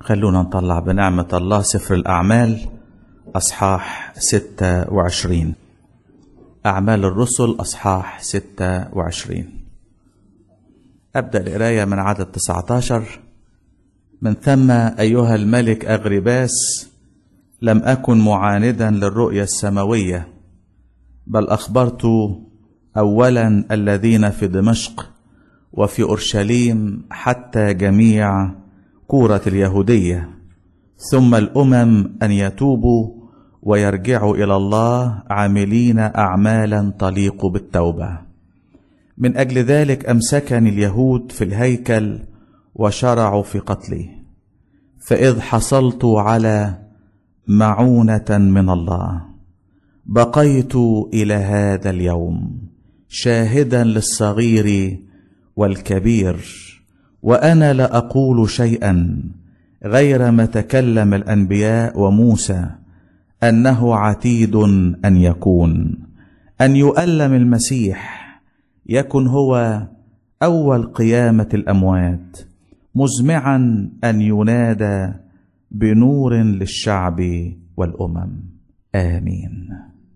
خلونا نطلع بنعمة الله سفر الأعمال أصحاح ستة وعشرين أعمال الرسل أصحاح ستة وعشرين أبدأ القراية من عدد 19 من ثم أيها الملك أغرباس لم أكن معاندا للرؤيا السماوية بل أخبرت أولا الذين في دمشق وفي أورشليم حتى جميع كورة اليهودية ثم الأمم أن يتوبوا ويرجعوا إلى الله عاملين أعمالا تليق بالتوبة من أجل ذلك أمسكني اليهود في الهيكل وشرعوا في قتلي فإذ حصلت على معونة من الله بقيت إلى هذا اليوم شاهدا للصغير والكبير وأنا لا أقول شيئا غير ما تكلم الأنبياء وموسى أنه عتيد أن يكون أن يؤلم المسيح يكن هو أول قيامة الأموات مزمعا أن ينادى بنور للشعب والأمم آمين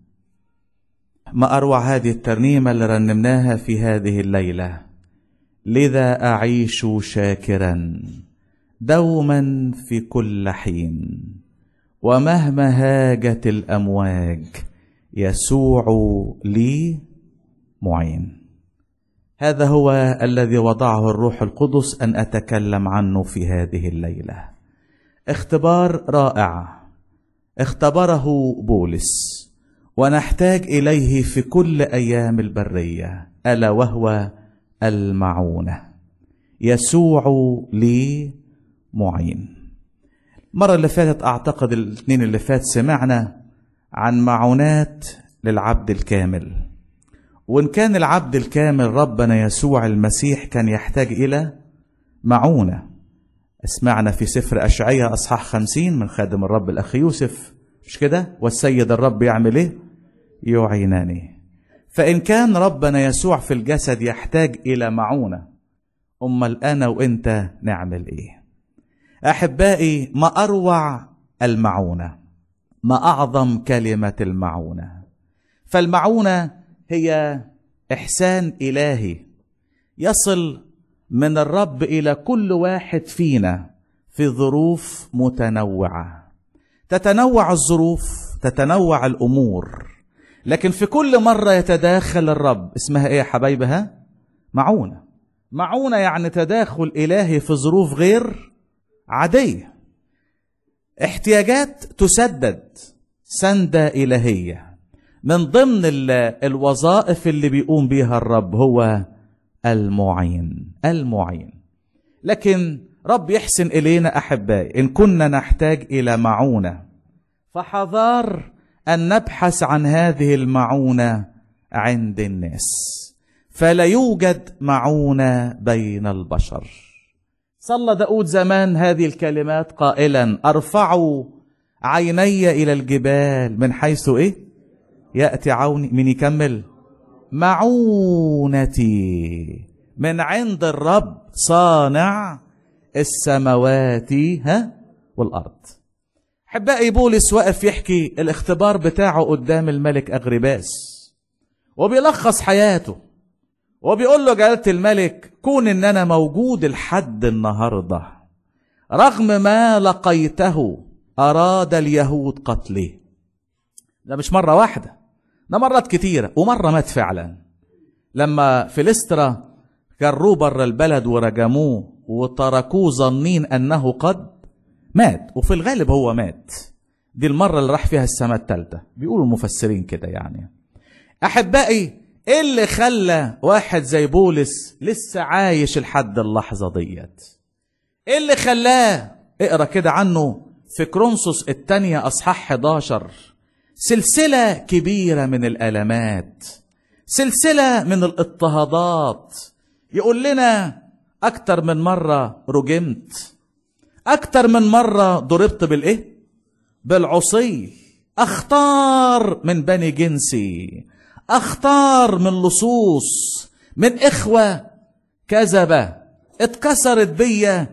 ما أروع هذه الترنيمة اللي رنمناها في هذه الليلة لذا أعيش شاكرا دوما في كل حين ومهما هاجت الأمواج يسوع لي معين هذا هو الذي وضعه الروح القدس أن أتكلم عنه في هذه الليلة اختبار رائع اختبره بولس ونحتاج اليه في كل ايام البريه الا وهو المعونه يسوع لي معين المره اللي فاتت اعتقد الاثنين اللي فات سمعنا عن معونات للعبد الكامل وان كان العبد الكامل ربنا يسوع المسيح كان يحتاج الى معونه سمعنا في سفر أشعية أصحاح خمسين من خادم الرب الأخ يوسف مش كده والسيد الرب يعمل إيه يعينني فإن كان ربنا يسوع في الجسد يحتاج إلى معونة أمال أنا وإنت نعمل إيه أحبائي ما أروع المعونة ما أعظم كلمة المعونة فالمعونة هي إحسان إلهي يصل من الرب الى كل واحد فينا في ظروف متنوعه تتنوع الظروف تتنوع الامور لكن في كل مره يتداخل الرب اسمها ايه يا حبايبها معونه معونه يعني تداخل الهي في ظروف غير عاديه احتياجات تسدد سنده الهيه من ضمن الوظائف اللي بيقوم بيها الرب هو المعين المعين لكن رب يحسن الينا احبائي ان كنا نحتاج الى معونه فحذار ان نبحث عن هذه المعونه عند الناس فلا يوجد معونه بين البشر صلى داود زمان هذه الكلمات قائلا ارفع عيني الى الجبال من حيث ايه ياتي عوني من يكمل معونتي من عند الرب صانع السماوات ها والارض احبائي بولس واقف يحكي الاختبار بتاعه قدام الملك اغرباس وبيلخص حياته وبيقول له جلاله الملك كون ان انا موجود لحد النهارده رغم ما لقيته اراد اليهود قتلي ده مش مره واحده ده مرات كتيرة ومرة مات فعلا لما فلسطرا جروه بره البلد ورجموه وتركوه ظنين أنه قد مات وفي الغالب هو مات دي المرة اللي راح فيها السماء الثالثة بيقولوا المفسرين كده يعني أحبائي إيه اللي خلى واحد زي بولس لسه عايش لحد اللحظة ديت إيه اللي خلاه اقرا كده عنه في كرونسوس الثانية أصحاح 11 سلسله كبيره من الالمات سلسله من الاضطهادات يقول لنا اكتر من مره رجمت اكتر من مره ضربت بالايه بالعصي اختار من بني جنسي اختار من لصوص من اخوه كذبه اتكسرت بيا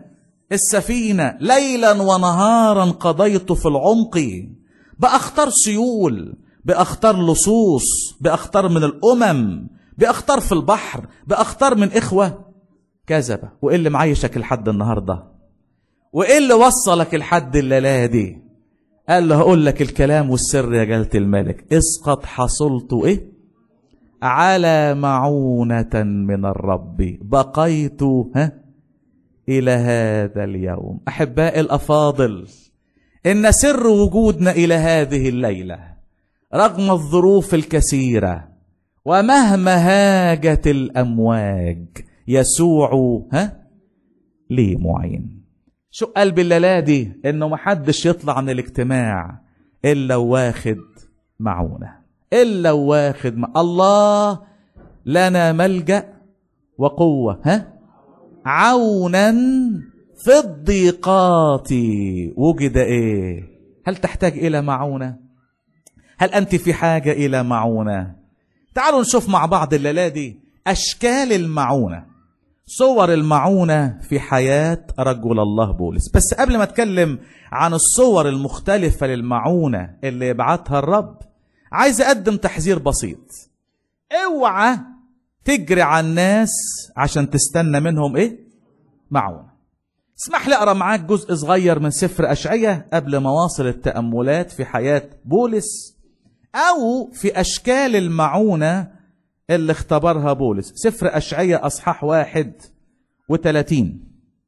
السفينة ليلا ونهارا قضيت في العمق بأختار سيول بأختار لصوص بأختار من الأمم بأختار في البحر بأختار من إخوة كذبة وإيه اللي معيشك لحد النهاردة وإيه اللي وصلك لحد الليلة دي قال له هقول لك الكلام والسر يا جلالة الملك اسقط حصلت إيه على معونة من الرب بقيت ها إلى هذا اليوم أحبائي الأفاضل إن سر وجودنا إلى هذه الليلة رغم الظروف الكثيرة ومهما هاجت الأمواج يسوع ها لي معين شو قلب الليلة دي إنه محدش يطلع من الاجتماع إلا واخد معونة إلا واخد مع... الله لنا ملجأ وقوة ها عونا في الضيقات وجد ايه هل تحتاج الى معونه هل انت في حاجه الى معونه تعالوا نشوف مع بعض الليله دي اشكال المعونه صور المعونه في حياه رجل الله بولس بس قبل ما اتكلم عن الصور المختلفه للمعونه اللي يبعتها الرب عايز اقدم تحذير بسيط اوعى تجري على الناس عشان تستنى منهم ايه معونه اسمح لي اقرا معاك جزء صغير من سفر اشعية قبل ما واصل التاملات في حياه بولس او في اشكال المعونه اللي اختبرها بولس سفر اشعية اصحاح واحد وثلاثين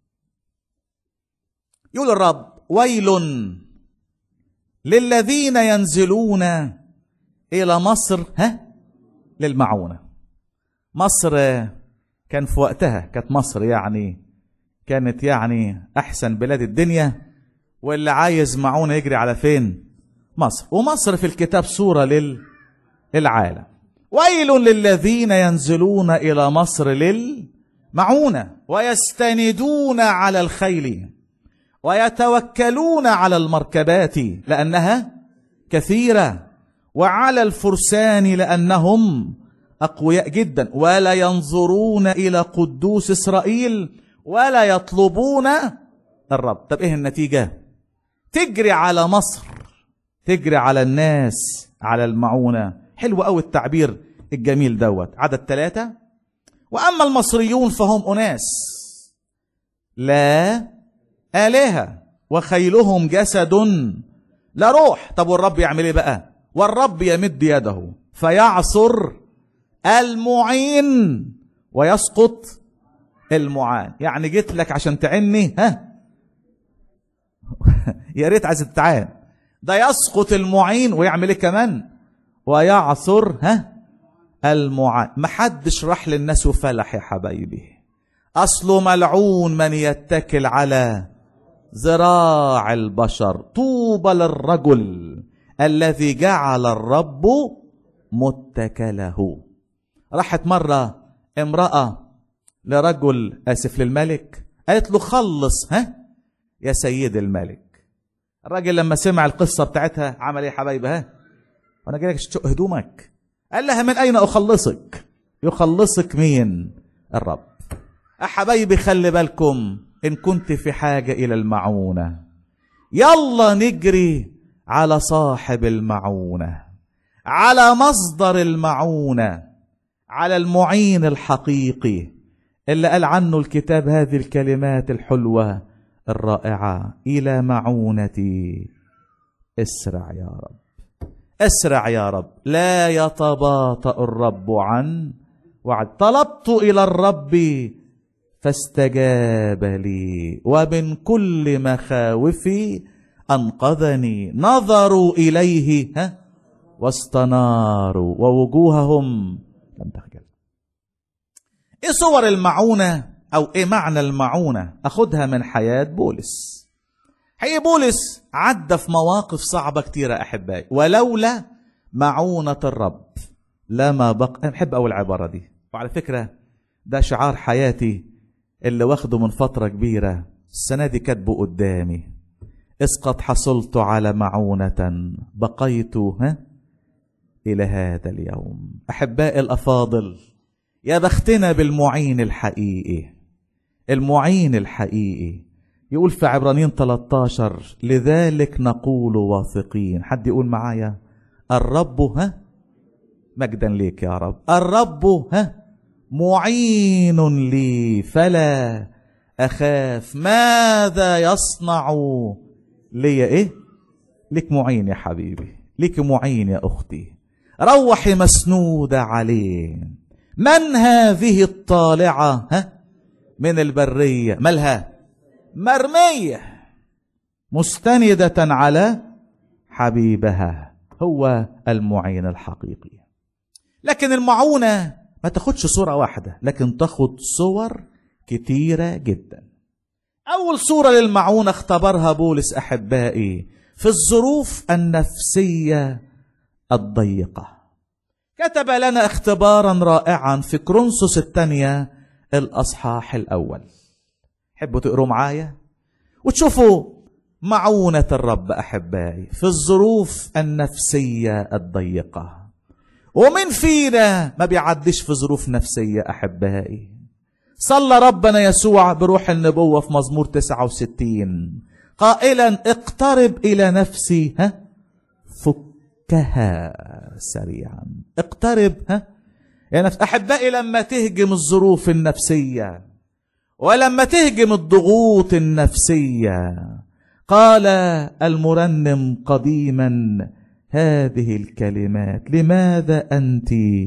يقول الرب ويل للذين ينزلون الى مصر ها للمعونه مصر كان في وقتها كانت مصر يعني كانت يعني احسن بلاد الدنيا واللي عايز معونه يجري على فين مصر ومصر في الكتاب صوره لل للعالم ويل للذين ينزلون الى مصر للمعونه ويستندون على الخيل ويتوكلون على المركبات لانها كثيره وعلى الفرسان لانهم اقوياء جدا ولا ينظرون الى قدوس اسرائيل ولا يطلبون الرب طب ايه النتيجه تجري على مصر تجري على الناس على المعونه حلو قوي التعبير الجميل دوت عدد ثلاثة وأما المصريون فهم أناس لا آلهة وخيلهم جسد لا روح طب والرب يعمل ايه بقى والرب يمد يده فيعصر المعين ويسقط المعان يعني جيت لك عشان تعني ها يا ريت عايز تتعان ده يسقط المعين ويعمل ايه كمان ويعصر ها المعان محدش راح للناس وفلح يا حبايبي اصله ملعون من يتكل على ذراع البشر طوبى للرجل الذي جعل الرب متكله راحت مرة امرأة لرجل آسف للملك قالت له خلص ها يا سيد الملك الراجل لما سمع القصة بتاعتها عمل ايه يا حبايبي ها وانا جاي لك تشق هدومك قال لها من اين اخلصك يخلصك مين الرب يا حبايبي خلي بالكم ان كنت في حاجة الى المعونة يلا نجري على صاحب المعونة على مصدر المعونة على المعين الحقيقي اللي قال عنه الكتاب هذه الكلمات الحلوة الرائعة إلى معونتي اسرع يا رب اسرع يا رب لا يتباطأ الرب عن وعد طلبت إلى الرب فاستجاب لي ومن كل مخاوفي أنقذني نظروا إليه ها واستناروا ووجوههم لم تخجل ايه صور المعونة او ايه معنى المعونة اخدها من حياة بولس حقيقي بولس عدى في مواقف صعبة كتيرة احبائي ولولا معونة الرب لما بق انا بحب اول العبارة دي وعلى فكرة ده شعار حياتي اللي واخده من فترة كبيرة السنة دي كاتبه قدامي اسقط حصلت على معونة بقيت ها إلى هذا اليوم أحبائي الأفاضل يا بختنا بالمعين الحقيقي المعين الحقيقي يقول في عبرانيين 13 لذلك نقول واثقين حد يقول معايا الرب ها مجدا ليك يا رب الرب ها معين لي فلا اخاف ماذا يصنع لي ايه لك معين يا حبيبي لك معين يا اختي روحي مسنوده عليه من هذه الطالعه ها من البريه مالها مرميه مستنده على حبيبها هو المعين الحقيقي لكن المعونه ما تاخدش صوره واحده لكن تاخد صور كتيره جدا اول صوره للمعونه اختبرها بولس احبائي في الظروف النفسيه الضيقه كتب لنا اختبارا رائعا في كرونسوس الثانيه الاصحاح الاول حبوا تقروا معايا وتشوفوا معونه الرب احبائي في الظروف النفسيه الضيقه ومن فينا ما بيعديش في ظروف نفسيه احبائي صلى ربنا يسوع بروح النبوه في مزمور 69 قائلا اقترب الى نفسي ها فكها سريعا اقترب ها يا نفس احبائي لما تهجم الظروف النفسيه ولما تهجم الضغوط النفسيه قال المرنم قديما هذه الكلمات لماذا انت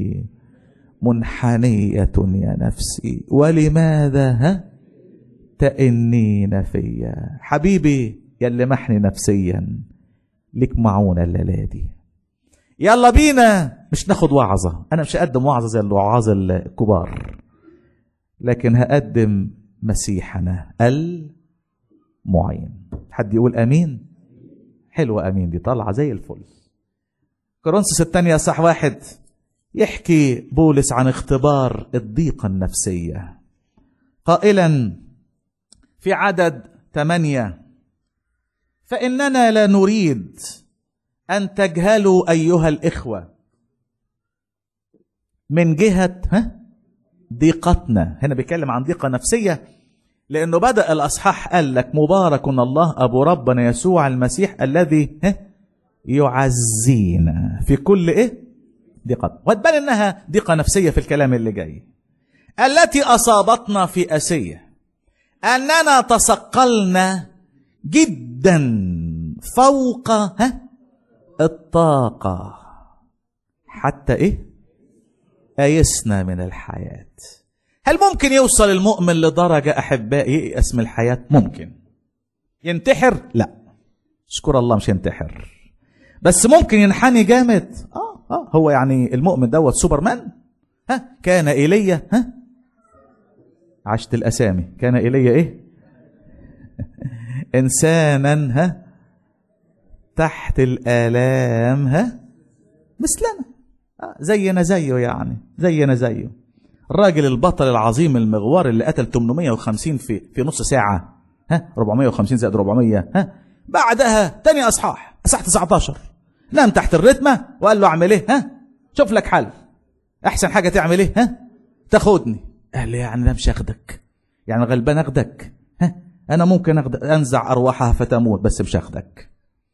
منحنيه يا نفسي ولماذا ها تئنين فيا حبيبي يلي محني نفسيا لك معونه الليله دي يلا بينا مش ناخد وعظه انا مش هقدم وعظه زي الوعاظ الكبار لكن هقدم مسيحنا المعين حد يقول امين حلوه امين دي طالعه زي الفل كورنثوس الثانية صح واحد يحكي بولس عن اختبار الضيقة النفسية قائلا في عدد ثمانية فإننا لا نريد أن تجهلوا أيها الإخوة من جهة ها ضيقتنا هنا بيتكلم عن ضيقة نفسية لأنه بدأ الأصحاح قال لك مبارك الله أبو ربنا يسوع المسيح الذي ها يعزينا في كل إيه ضيقة وتبان إنها ضيقة نفسية في الكلام اللي جاي التي أصابتنا في أسية أننا تثقلنا جدا فوق ها الطاقة حتى إيه أيسنا من الحياة هل ممكن يوصل المؤمن لدرجة أحبائي ييأس من الحياة ممكن ينتحر لا اشكر الله مش ينتحر بس ممكن ينحني جامد اه اه هو يعني المؤمن دوت سوبرمان ها كان ايليا ها عشت الاسامي كان ايليا ايه انسانا ها تحت الالام ها مثلنا آه زينا زيه يعني زينا زيه الراجل البطل العظيم المغوار اللي قتل 850 في في نص ساعه ها 450 زائد 400 ها بعدها تاني اصحاح اصحاح 19 نام تحت الرتمه وقال له اعمل ايه ها شوف لك حل احسن حاجه تعمل ايه ها تاخدني قال لي يعني انا مش اخدك يعني غلبان اخدك ها انا ممكن أخد... انزع ارواحها فتموت بس مش اخدك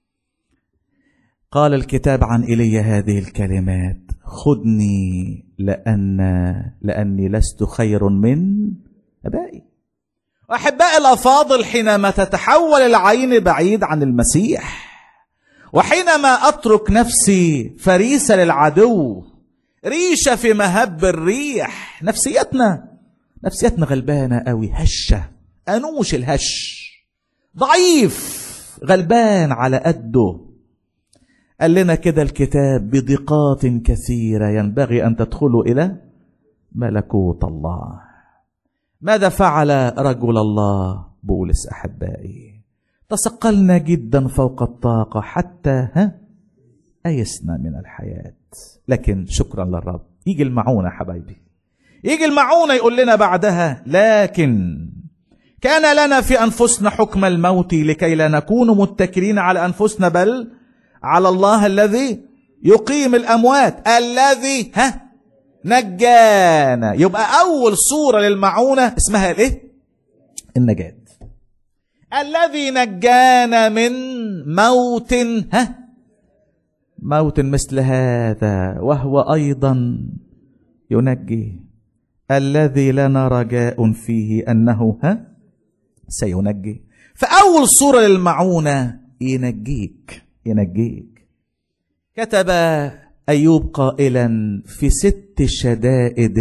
قال الكتاب عن ايليا هذه الكلمات خذني لان لاني لست خير من ابائي احبائي الافاضل حينما تتحول العين بعيد عن المسيح وحينما اترك نفسي فريسه للعدو ريشه في مهب الريح نفسيتنا نفسيتنا غلبانه قوي هشه انوش الهش ضعيف غلبان على قده قال لنا كده الكتاب بضيقات كثيره ينبغي ان تدخلوا الى ملكوت الله ماذا فعل رجل الله بولس احبائي تثقلنا جدا فوق الطاقه حتى ها ايسنا من الحياه لكن شكرا للرب يجي المعونه حبايبي يجي المعونه يقول لنا بعدها لكن كان لنا في انفسنا حكم الموت لكي لا نكون متكلين على انفسنا بل على الله الذي يقيم الاموات الذي ها نجانا يبقى اول صوره للمعونه اسمها الايه النجاه الذي نجانا من موت ها موت مثل هذا وهو ايضا ينجي الذي لنا رجاء فيه انه ها سينجي فاول صوره للمعونه ينجيك ينجيك كتب ايوب قائلا في ست شدائد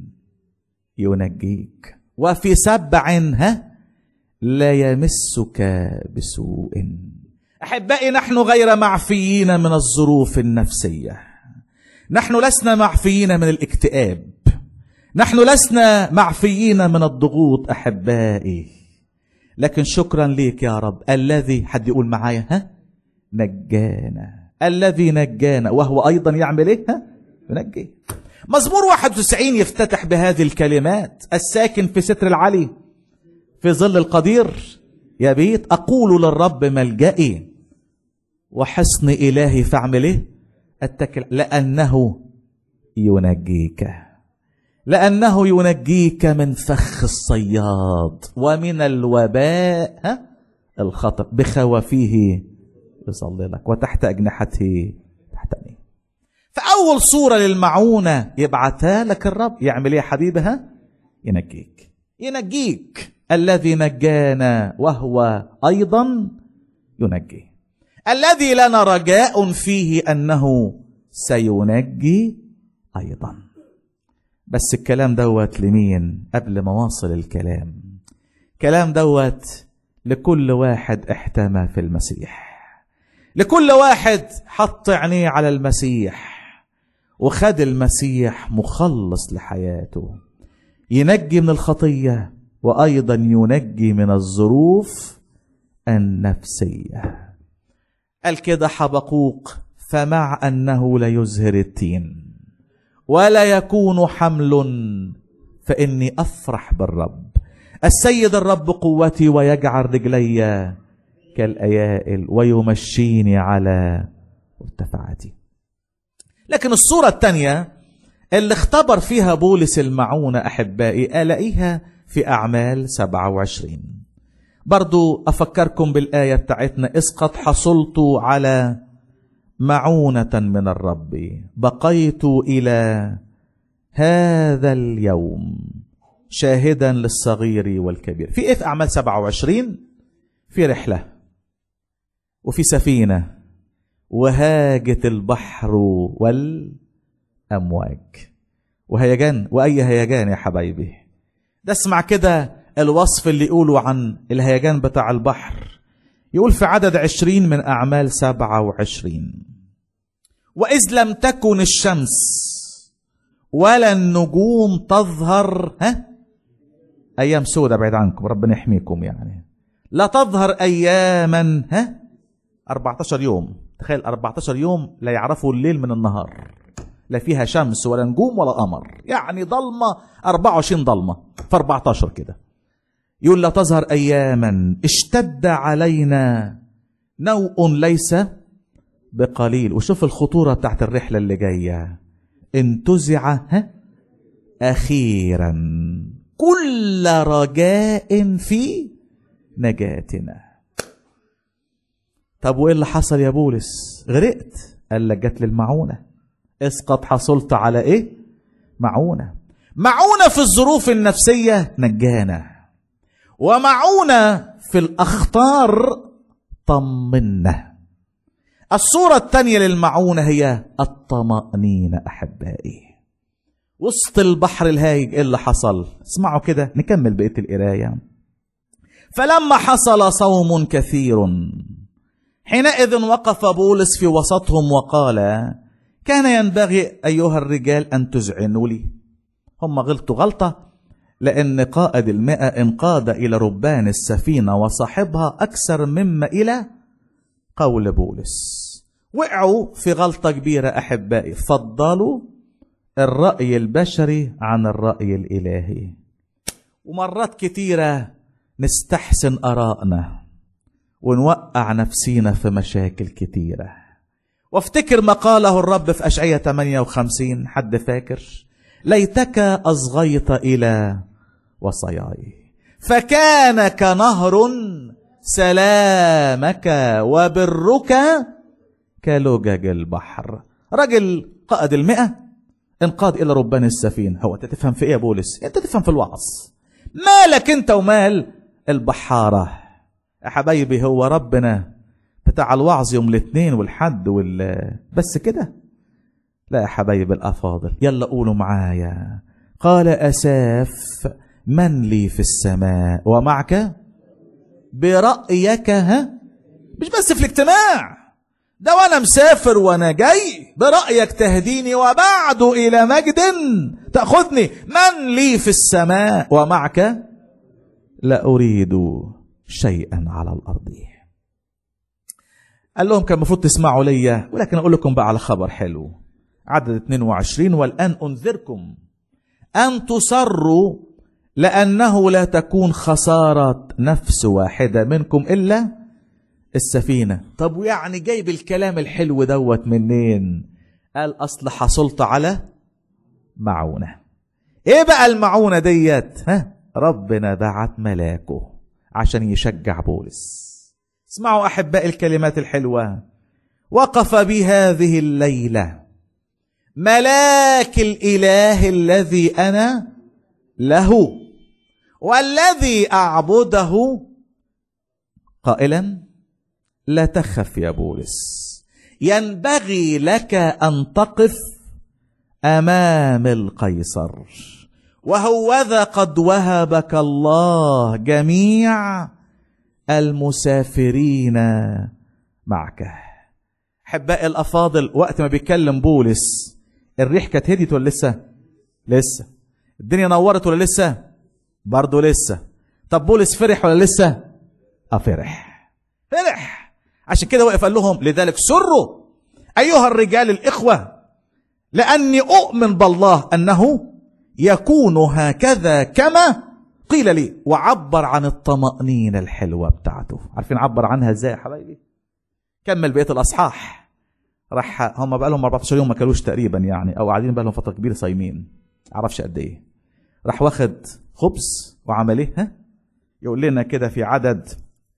ينجيك وفي سبع ها لا يمسك بسوء احبائي نحن غير معفيين من الظروف النفسيه نحن لسنا معفيين من الاكتئاب نحن لسنا معفيين من الضغوط احبائي لكن شكرا ليك يا رب الذي حد يقول معايا ها نجانا الذي نجانا وهو ايضا يعمل ايه ها ينجي مزمور 91 يفتتح بهذه الكلمات الساكن في ستر العلي في ظل القدير يبيت اقول للرب ملجئي وحصن الهي فاعمل ايه اتكل لانه ينجيك لأنه ينجيك من فخ الصياد ومن الوباء ها؟ الخطر بخوافيه يصلي لك وتحت أجنحته تحتمي فأول صورة للمعونة يبعثها لك الرب يعمل ايه يا حبيبي ها؟ ينجيك ينجيك الذي نجانا وهو أيضا ينجي الذي لنا رجاء فيه أنه سينجي أيضا بس الكلام دوت لمين قبل ما واصل الكلام كلام دوت لكل واحد احتمى في المسيح لكل واحد حط عينيه على المسيح وخد المسيح مخلص لحياته ينجي من الخطيه وايضا ينجي من الظروف النفسيه قال كده حبقوق فمع انه لا يزهر التين ولا يكون حمل فاني افرح بالرب السيد الرب قوتي ويجعل رجلي كالايائل ويمشيني على مرتفعاتي لكن الصوره الثانيه اللي اختبر فيها بولس المعونه احبائي الاقيها في اعمال 27 برضو افكركم بالايه بتاعتنا اذ قد حصلت على معونة من الرب بقيت إلى هذا اليوم شاهدا للصغير والكبير في إيه في أعمال 27 في رحلة وفي سفينة وهاجت البحر والأمواج وهيجان وأي هيجان يا حبايبي ده اسمع كده الوصف اللي يقولوا عن الهيجان بتاع البحر يقول في عدد عشرين من أعمال سبعة وعشرين وإذ لم تكن الشمس ولا النجوم تظهر ها أيام سودة بعيد عنكم ربنا يحميكم يعني لا تظهر أياما ها 14 يوم تخيل 14 يوم لا يعرفوا الليل من النهار لا فيها شمس ولا نجوم ولا قمر يعني ضلمة 24 ضلمة في 14 كده يقول لا تظهر اياما اشتد علينا نوء ليس بقليل وشوف الخطوره بتاعت الرحله اللي جايه انتزع ها اخيرا كل رجاء في نجاتنا طب وايه اللي حصل يا بولس غرقت قال لك جت لي المعونه اذ قد حصلت على ايه معونه معونه في الظروف النفسيه نجانا ومعونة في الأخطار طمنا الصورة الثانية للمعونة هي الطمأنينة أحبائي وسط البحر الهايج إيه اللي حصل اسمعوا كده نكمل بقية القراية فلما حصل صوم كثير حينئذ وقف بولس في وسطهم وقال كان ينبغي أيها الرجال أن تزعنوا لي هم غلطوا غلطة لأن قائد المئة انقاد إلى ربان السفينة وصاحبها أكثر مما إلى قول بولس وقعوا في غلطة كبيرة أحبائي فضلوا الرأي البشري عن الرأي الإلهي ومرات كتيرة نستحسن آرائنا ونوقع نفسينا في مشاكل كتيرة وافتكر ما قاله الرب في أشعية 58 حد فاكر ليتك أصغيت إلى وصاياي فكان كنهر سلامك وبرك كلجج البحر راجل قائد المئة انقاد إلى ربان السفينة هو أنت تفهم في إيه يا بولس أنت تفهم في الوعظ مالك أنت ومال البحارة يا حبايبي هو ربنا بتاع الوعظ يوم الاثنين والحد وال بس كده لا يا حبايب الأفاضل يلا قولوا معايا قال أساف من لي في السماء ومعك برأيك ها مش بس في الاجتماع ده وانا مسافر وانا جاي برأيك تهديني وبعد الى مجد تأخذني من لي في السماء ومعك لا اريد شيئا على الارض قال لهم كان المفروض تسمعوا ليا ولكن اقول لكم بقى على خبر حلو عدد 22 والان انذركم ان تصروا لانه لا تكون خساره نفس واحده منكم الا السفينة طب ويعني جايب الكلام الحلو دوت منين قال أصل حصلت على معونة ايه بقى المعونة ديت ها ربنا بعت ملاكه عشان يشجع بولس اسمعوا أحباء الكلمات الحلوة وقف بي هذه الليلة ملاك الإله الذي أنا له والذي أعبده قائلا لا تخف يا بولس ينبغي لك ان تقف امام القيصر وهوذا قد وهبك الله جميع المسافرين معك احبائي الافاضل وقت ما بيتكلم بولس الريح كانت هديت ولا لسه لسه الدنيا نورت ولا لسه برضه لسه طب بولس فرح ولا لسه اه فرح فرح عشان كده وقف قال لهم لذلك سروا أيها الرجال الإخوة لأني أؤمن بالله أنه يكون هكذا كما قيل لي وعبر عن الطمأنينة الحلوة بتاعته عارفين عبر عنها ازاي يا حبايبي كمل بقية الأصحاح راح هم بقى لهم 14 يوم ما كلوش تقريبا يعني او قاعدين بقى لهم فتره كبيره صايمين عرفش قد ايه راح واخد خبز وعمل ايه ها يقول لنا كده في عدد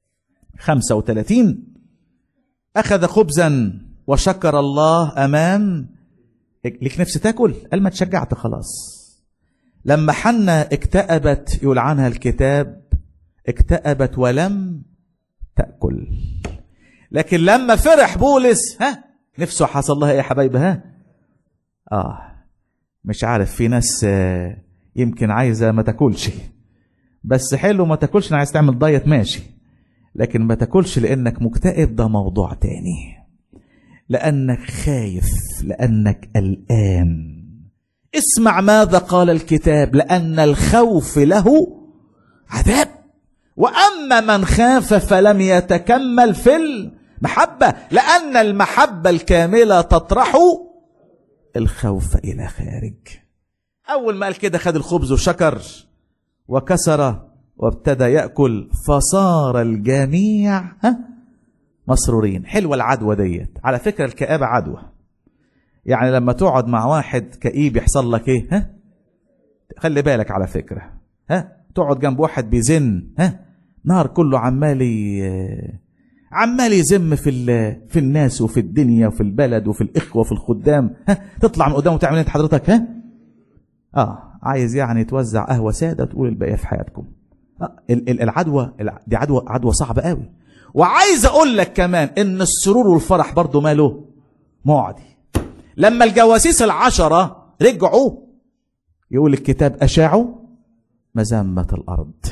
35 أخذ خبزا وشكر الله أمام ليك نفس تاكل قال ما اتشجعت خلاص لما حنا اكتئبت يقول عنها الكتاب اكتئبت ولم تأكل لكن لما فرح بولس ها نفسه حصل لها ايه يا حبايبي ها اه مش عارف في ناس يمكن عايزه ما تاكلش بس حلو ما تاكلش انا عايز تعمل دايت ماشي لكن ما تاكلش لانك مكتئب ده موضوع تاني لانك خايف لانك قلقان اسمع ماذا قال الكتاب لان الخوف له عذاب واما من خاف فلم يتكمل في المحبه لان المحبه الكامله تطرح الخوف الى خارج اول ما قال كده خد الخبز وشكر وكسر وابتدى ياكل فصار الجميع ها مسرورين حلوه العدوى ديت على فكره الكآبه عدوى يعني لما تقعد مع واحد كئيب يحصل لك ايه ها خلي بالك على فكره ها تقعد جنب واحد بيزن ها نهار كله عمال عمال يزم في في الناس وفي الدنيا وفي البلد وفي الاخوه وفي الخدام ها تطلع من قدامه تعمل انت حضرتك ها اه عايز يعني توزع قهوه ساده وتقول الباقيه في حياتكم العدوى دي عدوى عدوى صعبه قوي وعايز اقول لك كمان ان السرور والفرح برضه ماله معدي لما الجواسيس العشره رجعوا يقول الكتاب اشاعوا مذمه الارض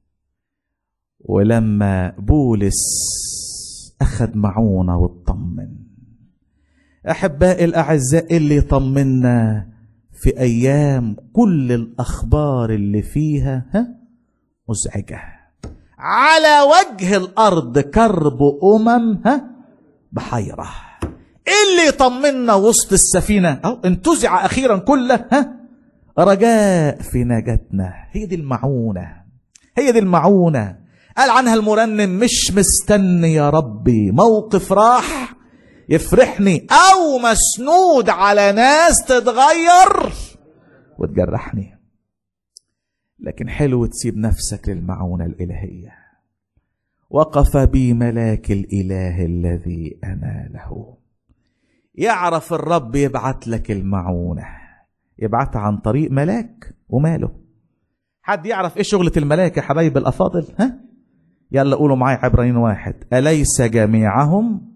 ولما بولس اخذ معونه واطمن احبائي الاعزاء اللي يطمنا في ايام كل الاخبار اللي فيها ها مزعجة على وجه الأرض كرب أمم ها بحيرة اللي يطمنا وسط السفينة أو انتزع أخيرا كله ها رجاء في نجاتنا هي دي المعونة هي دي المعونة قال عنها المرنم مش مستني يا ربي موقف راح يفرحني أو مسنود على ناس تتغير وتجرحني لكن حلو تسيب نفسك للمعونة الإلهية وقف بي ملاك الإله الذي أنا له يعرف الرب يبعت لك المعونة يبعتها عن طريق ملاك وماله حد يعرف ايه شغلة الملاك يا حبايب الأفاضل ها يلا قولوا معايا عبرانيين واحد أليس جميعهم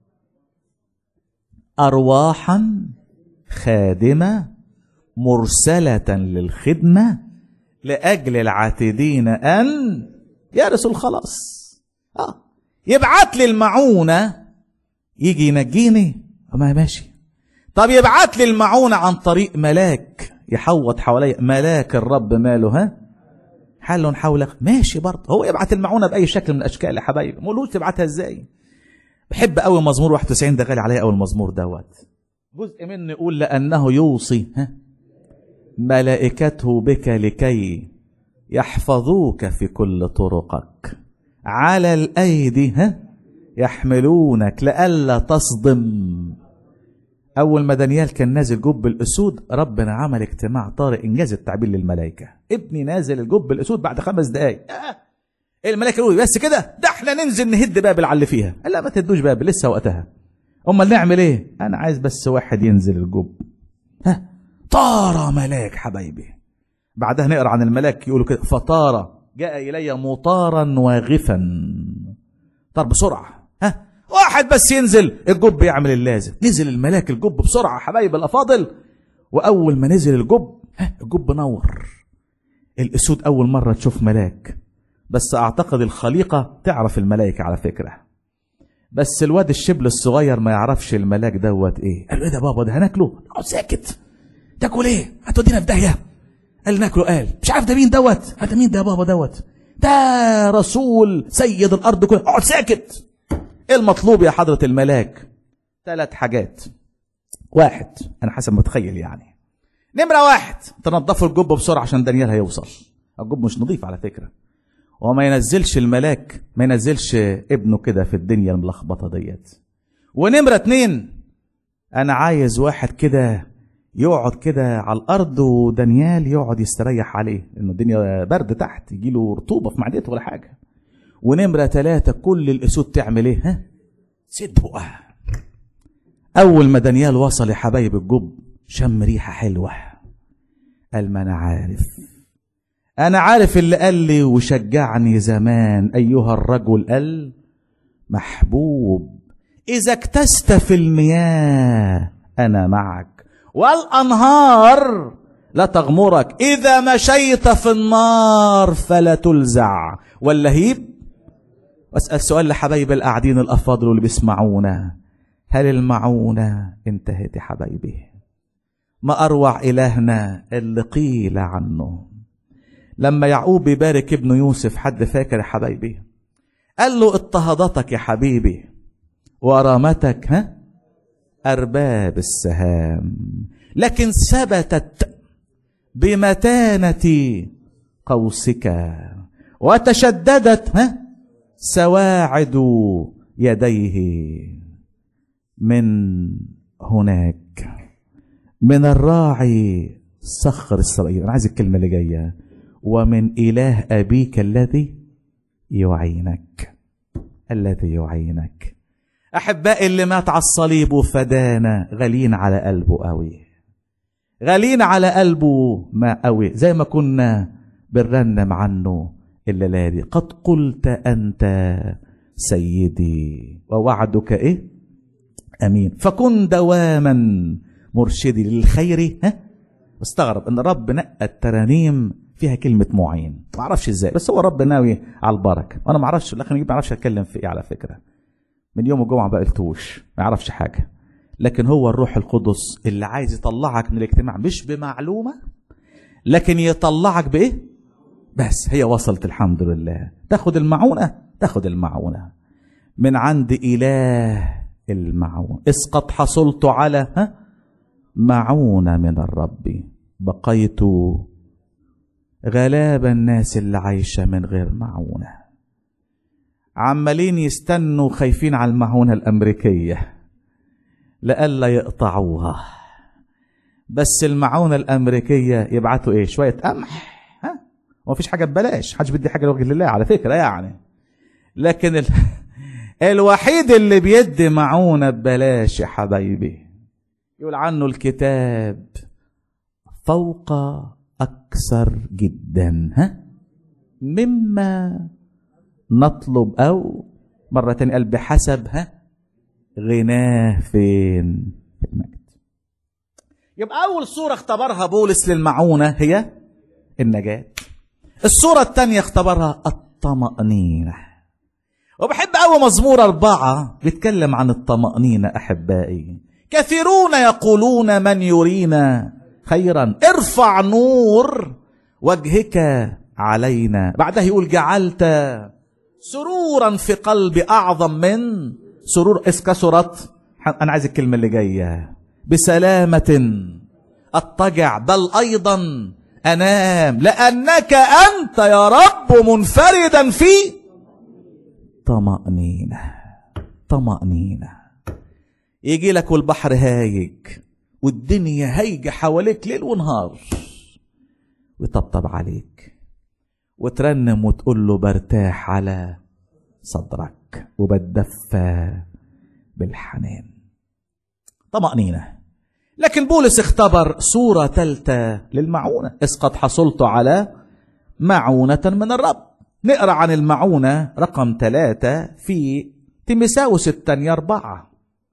أرواحا خادمة مرسلة للخدمة لأجل العاتدين أن يرثوا الخلاص آه. يبعت لي المعونة يجي ينجيني ما ماشي طب يبعت لي المعونة عن طريق ملاك يحوط حواليا ملاك الرب ماله ها حل حولك ماشي برضه هو يبعت المعونة بأي شكل من الأشكال يا حبايبي ما قولوش تبعتها ازاي بحب قوي مزمور 91 ده غالي عليا قوي المزمور دوت جزء منه يقول لأنه يوصي ها ملائكته بك لكي يحفظوك في كل طرقك على الأيدي ها يحملونك لئلا تصدم أول ما دانيال كان نازل جب الأسود ربنا عمل اجتماع طارئ إنجاز التعبير للملائكة ابني نازل الجب الأسود بعد خمس دقايق آه. الملائكة يقولوا بس كده ده احنا ننزل نهد بابل على اللي فيها قال لا ما تهدوش بابل لسه وقتها امال نعمل ايه انا عايز بس واحد ينزل الجب ها طار ملاك حبايبي بعدها نقرا عن الملاك يقولوا كده فطار جاء الي مطارا واغفا طار بسرعه ها واحد بس ينزل الجب يعمل اللازم نزل الملاك الجب بسرعه حبايب الافاضل واول ما نزل الجب ها الجب نور الاسود اول مره تشوف ملاك بس اعتقد الخليقه تعرف الملائكه على فكره بس الواد الشبل الصغير ما يعرفش الملاك دوت ايه قال له ايه ده بابا ده هناكله اقعد ساكت تاكل ايه هتودينا في داهيه قال ناكله قال مش عارف ده مين دوت ده مين ده يا بابا دوت ده رسول سيد الارض كلها اقعد ساكت ايه المطلوب يا حضره الملاك ثلاث حاجات واحد انا حسب ما اتخيل يعني نمره واحد تنضفوا الجب بسرعه عشان دانيال هيوصل الجب مش نظيف على فكره وما ينزلش الملاك ما ينزلش ابنه كده في الدنيا الملخبطه ديت ونمره اتنين انا عايز واحد كده يقعد كده على الارض ودانيال يقعد يستريح عليه لانه الدنيا برد تحت يجي له رطوبه في معدته ولا حاجه ونمره ثلاثه كل الاسود تعمل ايه ها سد بقها اول ما دانيال وصل يا حبايب الجب شم ريحه حلوه قال ما انا عارف انا عارف اللي قال لي وشجعني زمان ايها الرجل قال محبوب اذا اكتست في المياه انا معك والانهار لا تغمرك اذا مشيت في النار فلا تلزع واللهيب واسال سؤال لحبايب القاعدين الافاضل اللي بيسمعونا هل المعونه انتهت يا حبايبي ما اروع الهنا اللي قيل عنه لما يعقوب يبارك ابنه يوسف حد فاكر يا حبايبي قال له اضطهاداتك يا حبيبي ورامتك ها أرباب السهام لكن ثبتت بمتانة قوسك وتشددت ها سواعد يديه من هناك من الراعي صخر إسرائيل أنا عايز الكلمة اللي جاية ومن إله أبيك الذي يعينك الذي يعينك أحبائي اللي مات على الصليب وفدانا غالين على قلبه قوي غالين على قلبه ما قوي زي ما كنا بنرنم عنه الليلة دي قد قلت أنت سيدي ووعدك إيه أمين فكن دواما مرشدي للخير ها استغرب ان رب نقى الترانيم فيها كلمة معين ما اعرفش ازاي بس هو رب ناوي على البركة وانا ما اعرفش الاخر ما اعرفش اتكلم في ايه على فكرة من يوم الجمعة ما قلتوش ما يعرفش حاجة لكن هو الروح القدس اللي عايز يطلعك من الاجتماع مش بمعلومة لكن يطلعك بايه بس هي وصلت الحمد لله تاخد المعونة تاخد المعونة من عند إله المعونة إذ قد حصلت على ها معونة من الرب بقيت غلاب الناس اللي عايشة من غير معونة عمالين يستنوا خايفين على المعونة الأمريكية لئلا يقطعوها بس المعونة الأمريكية يبعتوا إيه شوية قمح ها ومفيش حاجة ببلاش حدش بدي حاجة لوجه الله على فكرة يعني لكن ال... الوحيد اللي بيدي معونة ببلاش يا حبايبي يقول عنه الكتاب فوق أكثر جدا ها مما نطلب أو مرة تانية قال بحسب ها غناه فين في المجد يبقى أول صورة اختبرها بولس للمعونة هي النجاة الصورة الثانية اختبرها الطمأنينة وبحب أول مزمور أربعة بيتكلم عن الطمأنينة أحبائي كثيرون يقولون من يرينا خيرا ارفع نور وجهك علينا بعدها يقول جعلت سرورا في قلبي أعظم من سرور إذ كثرت أنا عايز الكلمة اللي جاية بسلامة أضطجع بل أيضا أنام لأنك أنت يا رب منفردا في طمأنينة طمأنينة يجي لك والبحر هايج والدنيا هايجة حواليك ليل ونهار ويطبطب عليك وترنم وتقول له برتاح على صدرك وبتدفى بالحنان طمأنينة لكن بولس اختبر صورة ثالثة للمعونة إذ قد حصلت على معونة من الرب نقرأ عن المعونة رقم ثلاثة في تيمساوس الثانية أربعة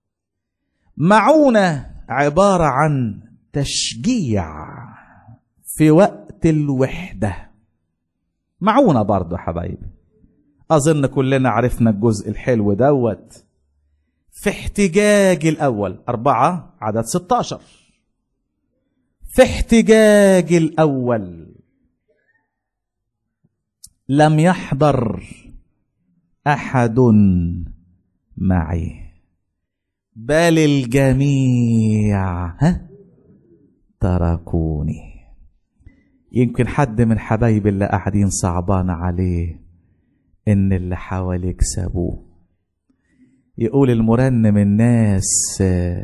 معونة عبارة عن تشجيع في وقت الوحدة معونة برضو حبايبي أظن كلنا عرفنا الجزء الحلو دوت في احتجاج الأول أربعة عدد 16 في احتجاج الأول لم يحضر أحد معي بل الجميع ها تركوني يمكن حد من حبايب اللي قاعدين صعبان عليه ان اللي حواليك سابوه يقول المرنم الناس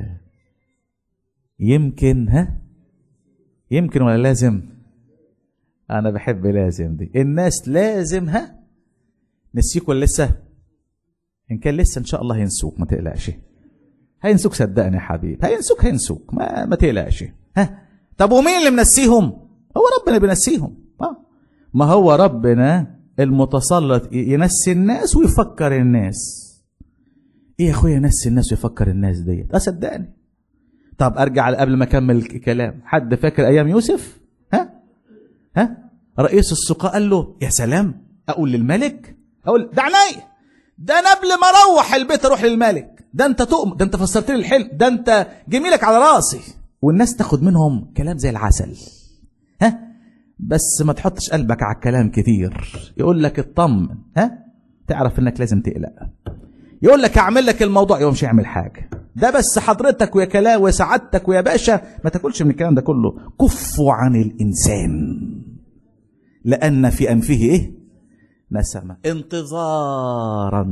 يمكن ها يمكن ولا لازم انا بحب لازم دي الناس لازم ها نسيك ولا لسه ان كان لسه ان شاء الله هينسوك ما تقلقش هينسوك صدقني يا حبيبي هينسوك هينسوك ما, ما تقلقش ها طب ومين اللي منسيهم هو ربنا بينسيهم اه ما هو ربنا المتسلط ينسي الناس ويفكر الناس ايه يا اخويا ينسي الناس ويفكر الناس ديت اه صدقني طب ارجع قبل ما اكمل الكلام حد فاكر ايام يوسف ها ها رئيس السقاء قال له يا سلام اقول للملك اقول ده عينيا ده انا قبل ما اروح البيت اروح للملك ده انت تؤمن ده انت فسرت لي الحلم ده انت جميلك على راسي والناس تاخد منهم كلام زي العسل ها بس ما تحطش قلبك على الكلام كتير يقول لك اطمن ها تعرف انك لازم تقلق يقول لك اعمل لك الموضوع يوم مش يعمل حاجه ده بس حضرتك ويا كلام وسعادتك ويا باشا ما تاكلش من الكلام ده كله كفوا عن الانسان لان في انفه ايه نسمه انتظارا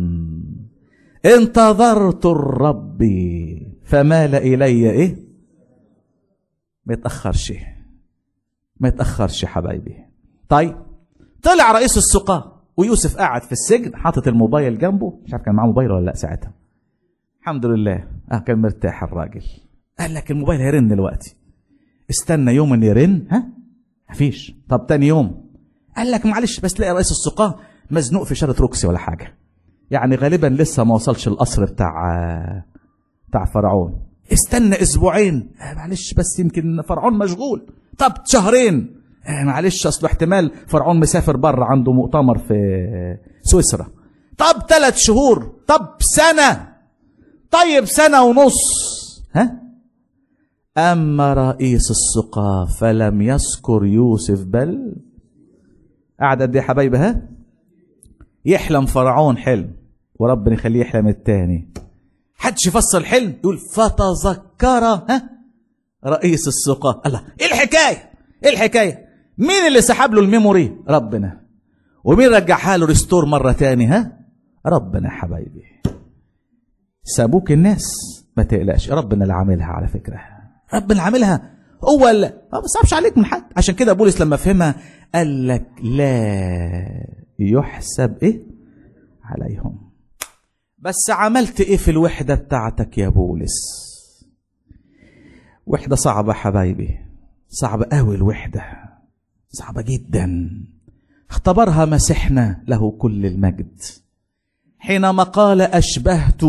انتظرت الرب فمال الي ايه ما يتاخرش ما يتاخرش حبايبي طيب طلع رئيس السقاه ويوسف قاعد في السجن حاطط الموبايل جنبه مش عارف كان معاه موبايل ولا لا ساعتها الحمد لله اه كان مرتاح الراجل قال لك الموبايل هيرن دلوقتي استنى يوم ان يرن ها مفيش طب تاني يوم قال لك معلش بس تلاقي رئيس السقاه مزنوق في شارة روكسي ولا حاجه يعني غالبا لسه ما وصلش القصر بتاع بتاع فرعون استنى اسبوعين آه معلش بس يمكن فرعون مشغول طب شهرين آه معلش اصل احتمال فرعون مسافر بره عنده مؤتمر في سويسرا طب ثلاث شهور طب سنه طيب سنه ونص ها اما رئيس السقا فلم يذكر يوسف بل قعد قد ايه يا حبايبي ها يحلم فرعون حلم وربنا يخليه يحلم التاني حدش يفسر الحلم يقول فتذكر ها رئيس السقا الله ايه الحكايه ايه الحكايه مين اللي سحب له الميموري ربنا ومين رجعها له ريستور مره تاني ها ربنا حبايبي سابوك الناس ما تقلقش ربنا اللي عاملها على فكره ربنا اللي عاملها هو اللي ما صعبش عليك من حد عشان كده بولس لما فهمها قال لك لا يحسب ايه عليهم بس عملت ايه في الوحدة بتاعتك يا بولس وحدة صعبة حبايبي صعبة قوي الوحدة صعبة جدا اختبرها مسحنا له كل المجد حينما قال أشبهت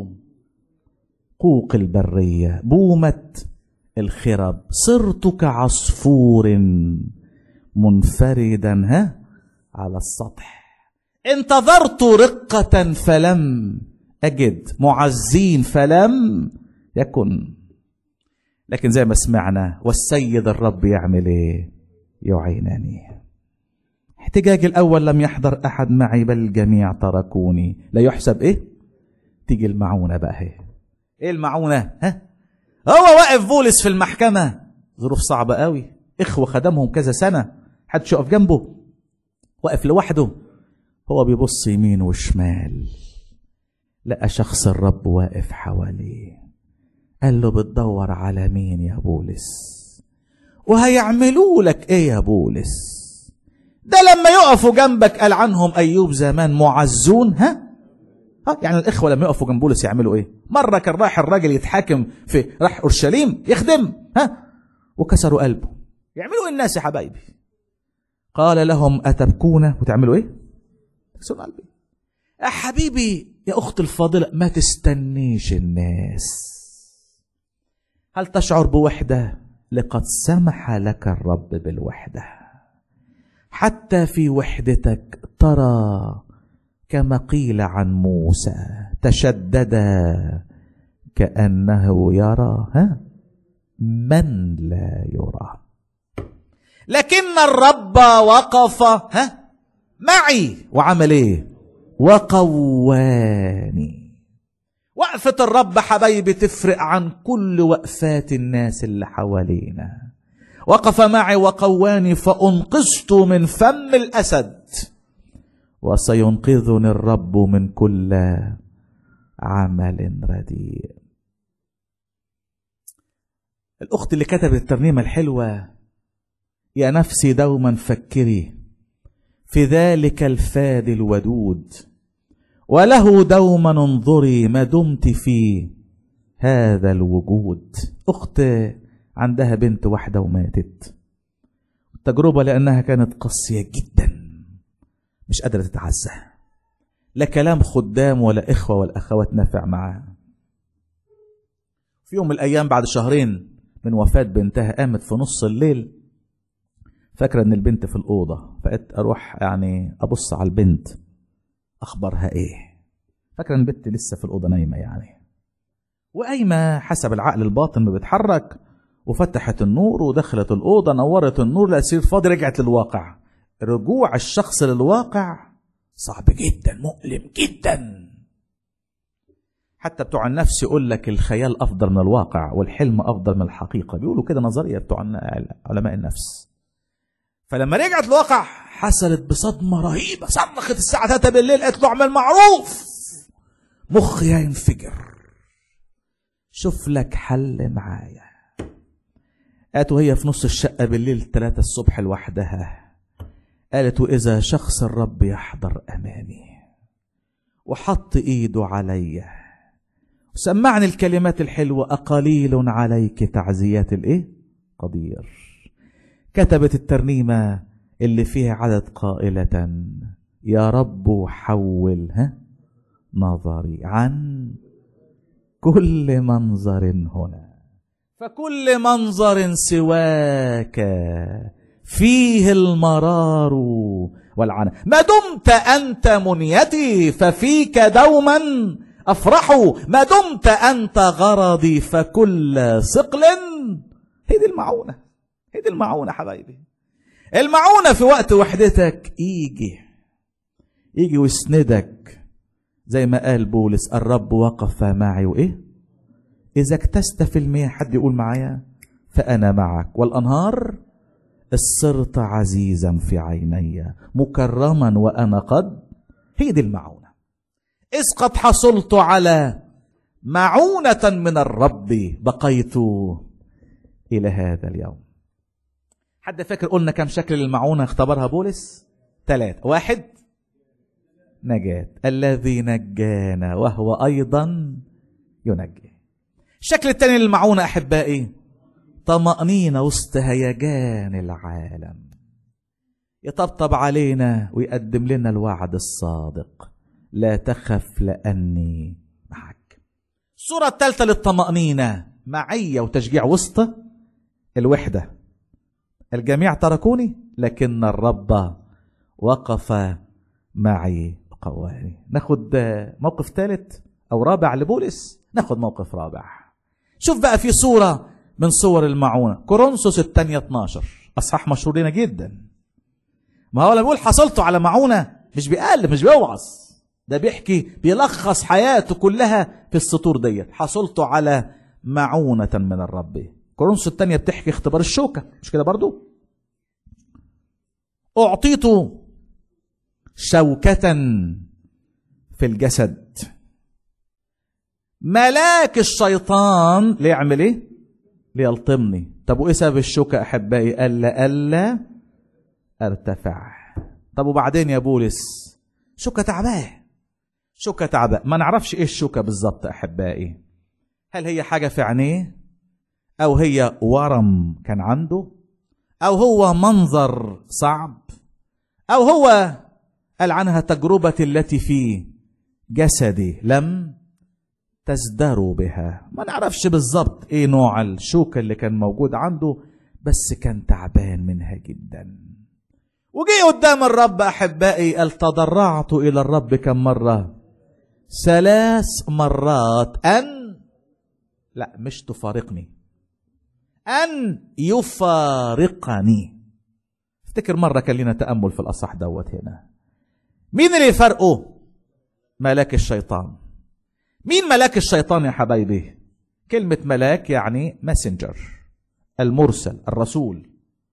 قوق البرية بومة الخرب صرت كعصفور منفردا ها على السطح انتظرت رقة فلم أجد معزين فلم يكن لكن زي ما سمعنا والسيد الرب يعمل ايه يعينني احتجاج الاول لم يحضر احد معي بل الجميع تركوني لا يحسب ايه تيجي المعونه بقى اهي ايه المعونه ها هو واقف بولس في المحكمه ظروف صعبه قوي اخوه خدمهم كذا سنه حدش يقف جنبه واقف لوحده هو بيبص يمين وشمال لقى شخص الرب واقف حواليه قال له بتدور على مين يا بولس وهيعملوا لك ايه يا بولس ده لما يقفوا جنبك قال عنهم ايوب زمان معزون ها ها يعني الاخوه لما يقفوا جنب بولس يعملوا ايه مره كان رايح الراجل يتحاكم في راح اورشليم يخدم ها وكسروا قلبه يعملوا ايه الناس يا حبايبي قال لهم اتبكون وتعملوا ايه تكسروا قلبي يا حبيبي يا اخت الفاضله ما تستنيش الناس هل تشعر بوحده لقد سمح لك الرب بالوحده حتى في وحدتك ترى كما قيل عن موسى تشدد كانه يرى ها من لا يرى لكن الرب وقف ها معي وعمل ايه وقواني وقفة الرب حبايبي تفرق عن كل وقفات الناس اللي حوالينا وقف معي وقواني فأنقذت من فم الأسد وسينقذني الرب من كل عمل رديء الأخت اللي كتبت الترنيمة الحلوة يا نفسي دوما فكري في ذلك الفادي الودود وله دوما انظري ما دمت في هذا الوجود اخت عندها بنت واحده وماتت التجربه لانها كانت قاسيه جدا مش قادره تتعزى لا كلام خدام ولا اخوه ولا اخوات نافع معاها في يوم من الايام بعد شهرين من وفاه بنتها قامت في نص الليل فاكره ان البنت في الاوضه فقلت اروح يعني ابص على البنت اخبارها ايه فاكره ان البنت لسه في الاوضه نايمه يعني وقايمه حسب العقل الباطن ما بيتحرك وفتحت النور ودخلت الاوضه نورت النور لقت سرير فاضي رجعت للواقع رجوع الشخص للواقع صعب جدا مؤلم جدا حتى بتوع النفس يقول لك الخيال افضل من الواقع والحلم افضل من الحقيقه بيقولوا كده نظريه بتوع علماء النفس فلما رجعت الواقع حصلت بصدمة رهيبة صرخت الساعة 3 بالليل قالت له اعمل معروف مخي هينفجر شوف لك حل معايا قالت وهي في نص الشقة بالليل 3 الصبح لوحدها قالت وإذا شخص الرب يحضر أمامي وحط إيده عليا وسمعني الكلمات الحلوة أقليل عليك تعزيات الإيه؟ قدير كتبت الترنيمة اللي فيها عدد قائلة يا رب حول ها نظري عن كل منظر هنا فكل منظر سواك فيه المرار والعنى ما دمت أنت منيتي ففيك دوما أفرح ما دمت أنت غرضي فكل ثقل هي دي المعونة هي دي المعونة حبايبي المعونة في وقت وحدتك يجي يجي ويسندك زي ما قال بولس الرب وقف معي وإيه إذا اكتست في المياه حد يقول معايا فأنا معك والأنهار صرت عزيزا في عيني مكرما وأنا قد هي دي المعونة إذ قد حصلت على معونة من الرب بقيت إلى هذا اليوم حد فاكر قلنا كم شكل للمعونة اختبرها بولس ثلاثة واحد نجاة الذي نجانا وهو أيضا ينجي الشكل الثاني للمعونة أحبائي طمأنينة وسط هيجان العالم يطبطب علينا ويقدم لنا الوعد الصادق لا تخف لأني معك الصورة الثالثة للطمأنينة معية وتشجيع وسط الوحدة الجميع تركوني لكن الرب وقف معي قواني ناخد موقف ثالث او رابع لبولس ناخد موقف رابع شوف بقى في صورة من صور المعونة كورنثوس الثانية 12 اصحاح مشهور لنا جدا ما هو لما بيقول حصلته على معونة مش بيقلب مش بيوعظ ده بيحكي بيلخص حياته كلها في السطور ديت حصلته على معونة من الرب كورنثوس الثانية بتحكي اختبار الشوكة مش كده برضو أعطيت شوكة في الجسد ملاك الشيطان ليعمل ايه ليلطمني طب وايه سبب الشوكة احبائي الا الا ارتفع طب وبعدين يا بولس شوكة تعباه شوكة تعباه ما نعرفش ايه الشوكة بالظبط احبائي هل هي حاجة في عينيه او هي ورم كان عنده او هو منظر صعب او هو قال عنها تجربة التي في جسدي لم تزدروا بها ما نعرفش بالظبط ايه نوع الشوكة اللي كان موجود عنده بس كان تعبان منها جدا وجي قدام الرب احبائي قال تضرعت الى الرب كم مرة ثلاث مرات ان لا مش تفارقني ان يفارقني افتكر مرة كان لنا تأمل في الأصح دوت هنا مين اللي يفرقه ملاك الشيطان مين ملاك الشيطان يا حبايبي كلمة ملاك يعني ماسنجر المرسل الرسول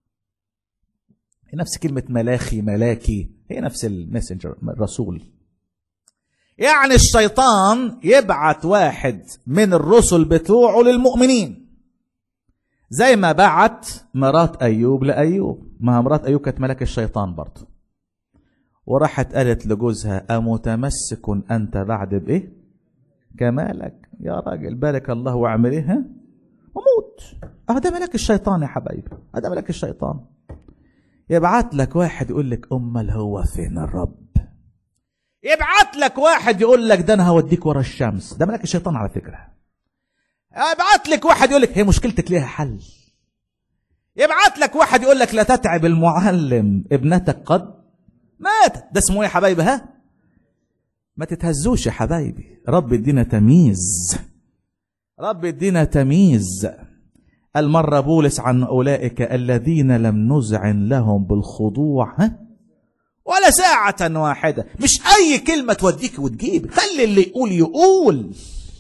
هي نفس كلمة ملاخي ملاكي هي نفس الماسنجر الرسول يعني الشيطان يبعت واحد من الرسل بتوعه للمؤمنين زي ما بعت مرات أيوب لأيوب ما مرات أيوب كانت ملاك الشيطان برضه وراحت قالت لجوزها أمتمسك أنت بعد بإيه كمالك يا راجل بارك الله واعمل إيه ها؟ وموت اه ده ملاك الشيطان يا حبايبي اه ده ملاك الشيطان يبعت لك واحد يقول لك امال هو فين الرب يبعت لك واحد يقول لك ده انا هوديك ورا الشمس ده ملاك الشيطان على فكره يبعت لك واحد يقول لك هي مشكلتك ليها حل يبعت لك واحد يقول لك لا تتعب المعلم ابنتك قد ماتت ده اسمه ايه يا حبايبي ها ما تتهزوش يا حبايبي رب يدينا تمييز رب يدينا تمييز المرة بولس عن أولئك الذين لم نزعن لهم بالخضوع ها ولا ساعة واحدة مش أي كلمة توديك وتجيب خلي اللي يقول يقول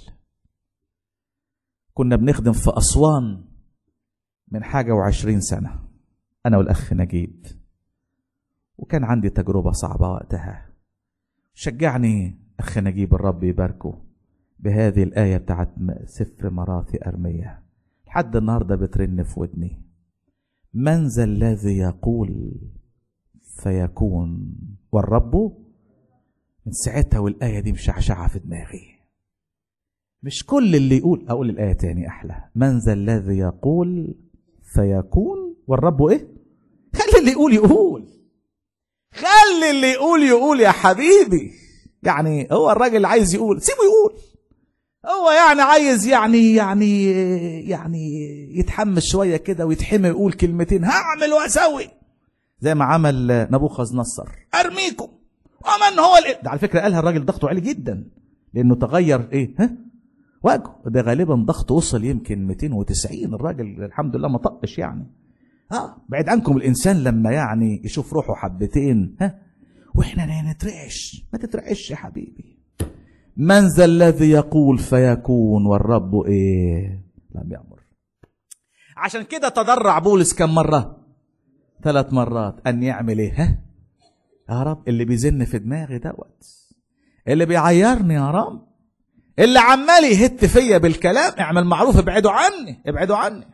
كنا بنخدم في أسوان من حاجة وعشرين سنة أنا والأخ نجيب وكان عندي تجربة صعبة وقتها شجعني أخ نجيب الرب يباركه بهذه الآية بتاعت سفر مراثي أرمية لحد النهاردة بترن في ودني من ذا الذي يقول فيكون والرب من ساعتها والآية دي مشعشعة في دماغي مش كل اللي يقول أقول الآية تاني أحلى من ذا الذي يقول فيكون والرب إيه خلي اللي يقول يقول خلي اللي يقول يقول يا حبيبي يعني هو الراجل عايز يقول سيبه يقول هو يعني عايز يعني يعني يعني يتحمس شويه كده ويتحمي يقول كلمتين هعمل واسوي زي ما عمل نبوخذ نصر ارميكم ومن هو الإيه؟ ده على فكره قالها الراجل ضغطه عالي جدا لانه تغير ايه ها وجهه ده غالبا ضغطه وصل يمكن 290 الراجل الحمد لله ما طقش يعني اه بعيد عنكم الانسان لما يعني يشوف روحه حبتين ها واحنا نترعش ما تترعش يا حبيبي من ذا الذي يقول فيكون والرب ايه لم يأمر عشان كده تضرع بولس كم مرة ثلاث مرات ان يعمل ايه ها يا رب اللي بيزن في دماغي دوت اللي بيعيرني يا رب اللي عمال يهت فيا بالكلام اعمل معروف ابعدوا عني ابعدوا عني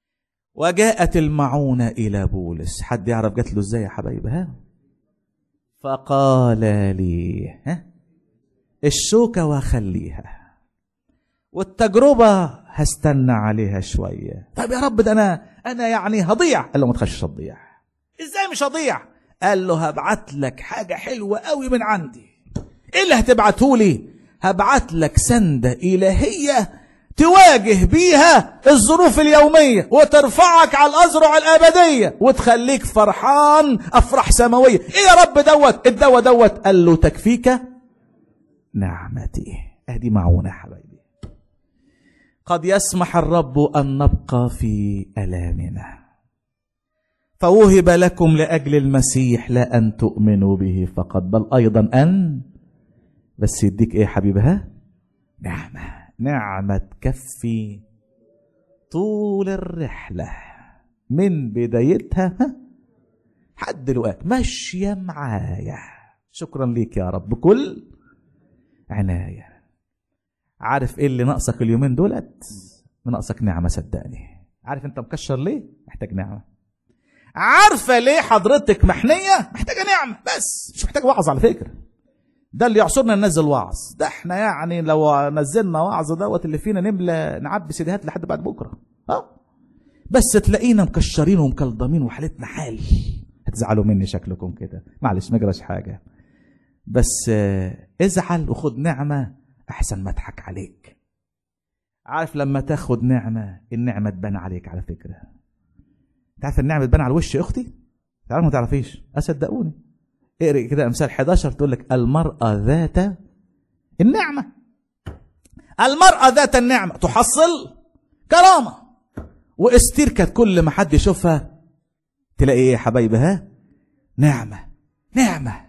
وجاءت المعونة إلى بولس حد يعرف جات له ازاي يا حبايبي ها فقال لي ها الشوكة وخليها والتجربة هستنى عليها شوية طيب يا رب ده أنا أنا يعني هضيع قال له ما تخشش تضيع إزاي مش هضيع قال له هبعت لك حاجة حلوة قوي من عندي إيه اللي هتبعته لي هبعت لك سندة إلهية تواجه بيها الظروف اليومية وترفعك على الأزرع الأبدية وتخليك فرحان أفراح سماوية إيه يا رب دوت الدواء دوت قال له تكفيك نعمتي أهدي معونة حبايبي قد يسمح الرب أن نبقى في ألامنا فوهب لكم لأجل المسيح لا أن تؤمنوا به فقط بل أيضا أن بس يديك إيه حبيبها نعمة نعمة تكفي طول الرحلة من بدايتها حد دلوقتي ماشية معايا شكرا ليك يا رب بكل عناية عارف ايه اللي ناقصك اليومين دولت ناقصك نعمة صدقني عارف انت مكشر ليه محتاج نعمة عارفة ليه حضرتك محنية محتاجة نعمة بس مش محتاج وعظ على فكرة ده اللي يعصرنا ننزل وعظ ده احنا يعني لو نزلنا وعظ دوت اللي فينا نملى نعبي سيديهات لحد بعد بكره اه بس تلاقينا مكشرين ومكلضمين وحالتنا حال هتزعلوا مني شكلكم كده معلش ما جراش حاجه بس اه ازعل وخد نعمه احسن ما اضحك عليك عارف لما تاخد نعمه النعمه تبان عليك على فكره تعرف النعمه تبان على وش اختي تعرف ما تعرفيش اصدقوني اقرا كده امثال 11 تقول لك المراه ذات النعمه المراه ذات النعمه تحصل كرامه واستير كانت كل ما حد يشوفها تلاقي ايه يا حبايبها نعمه نعمه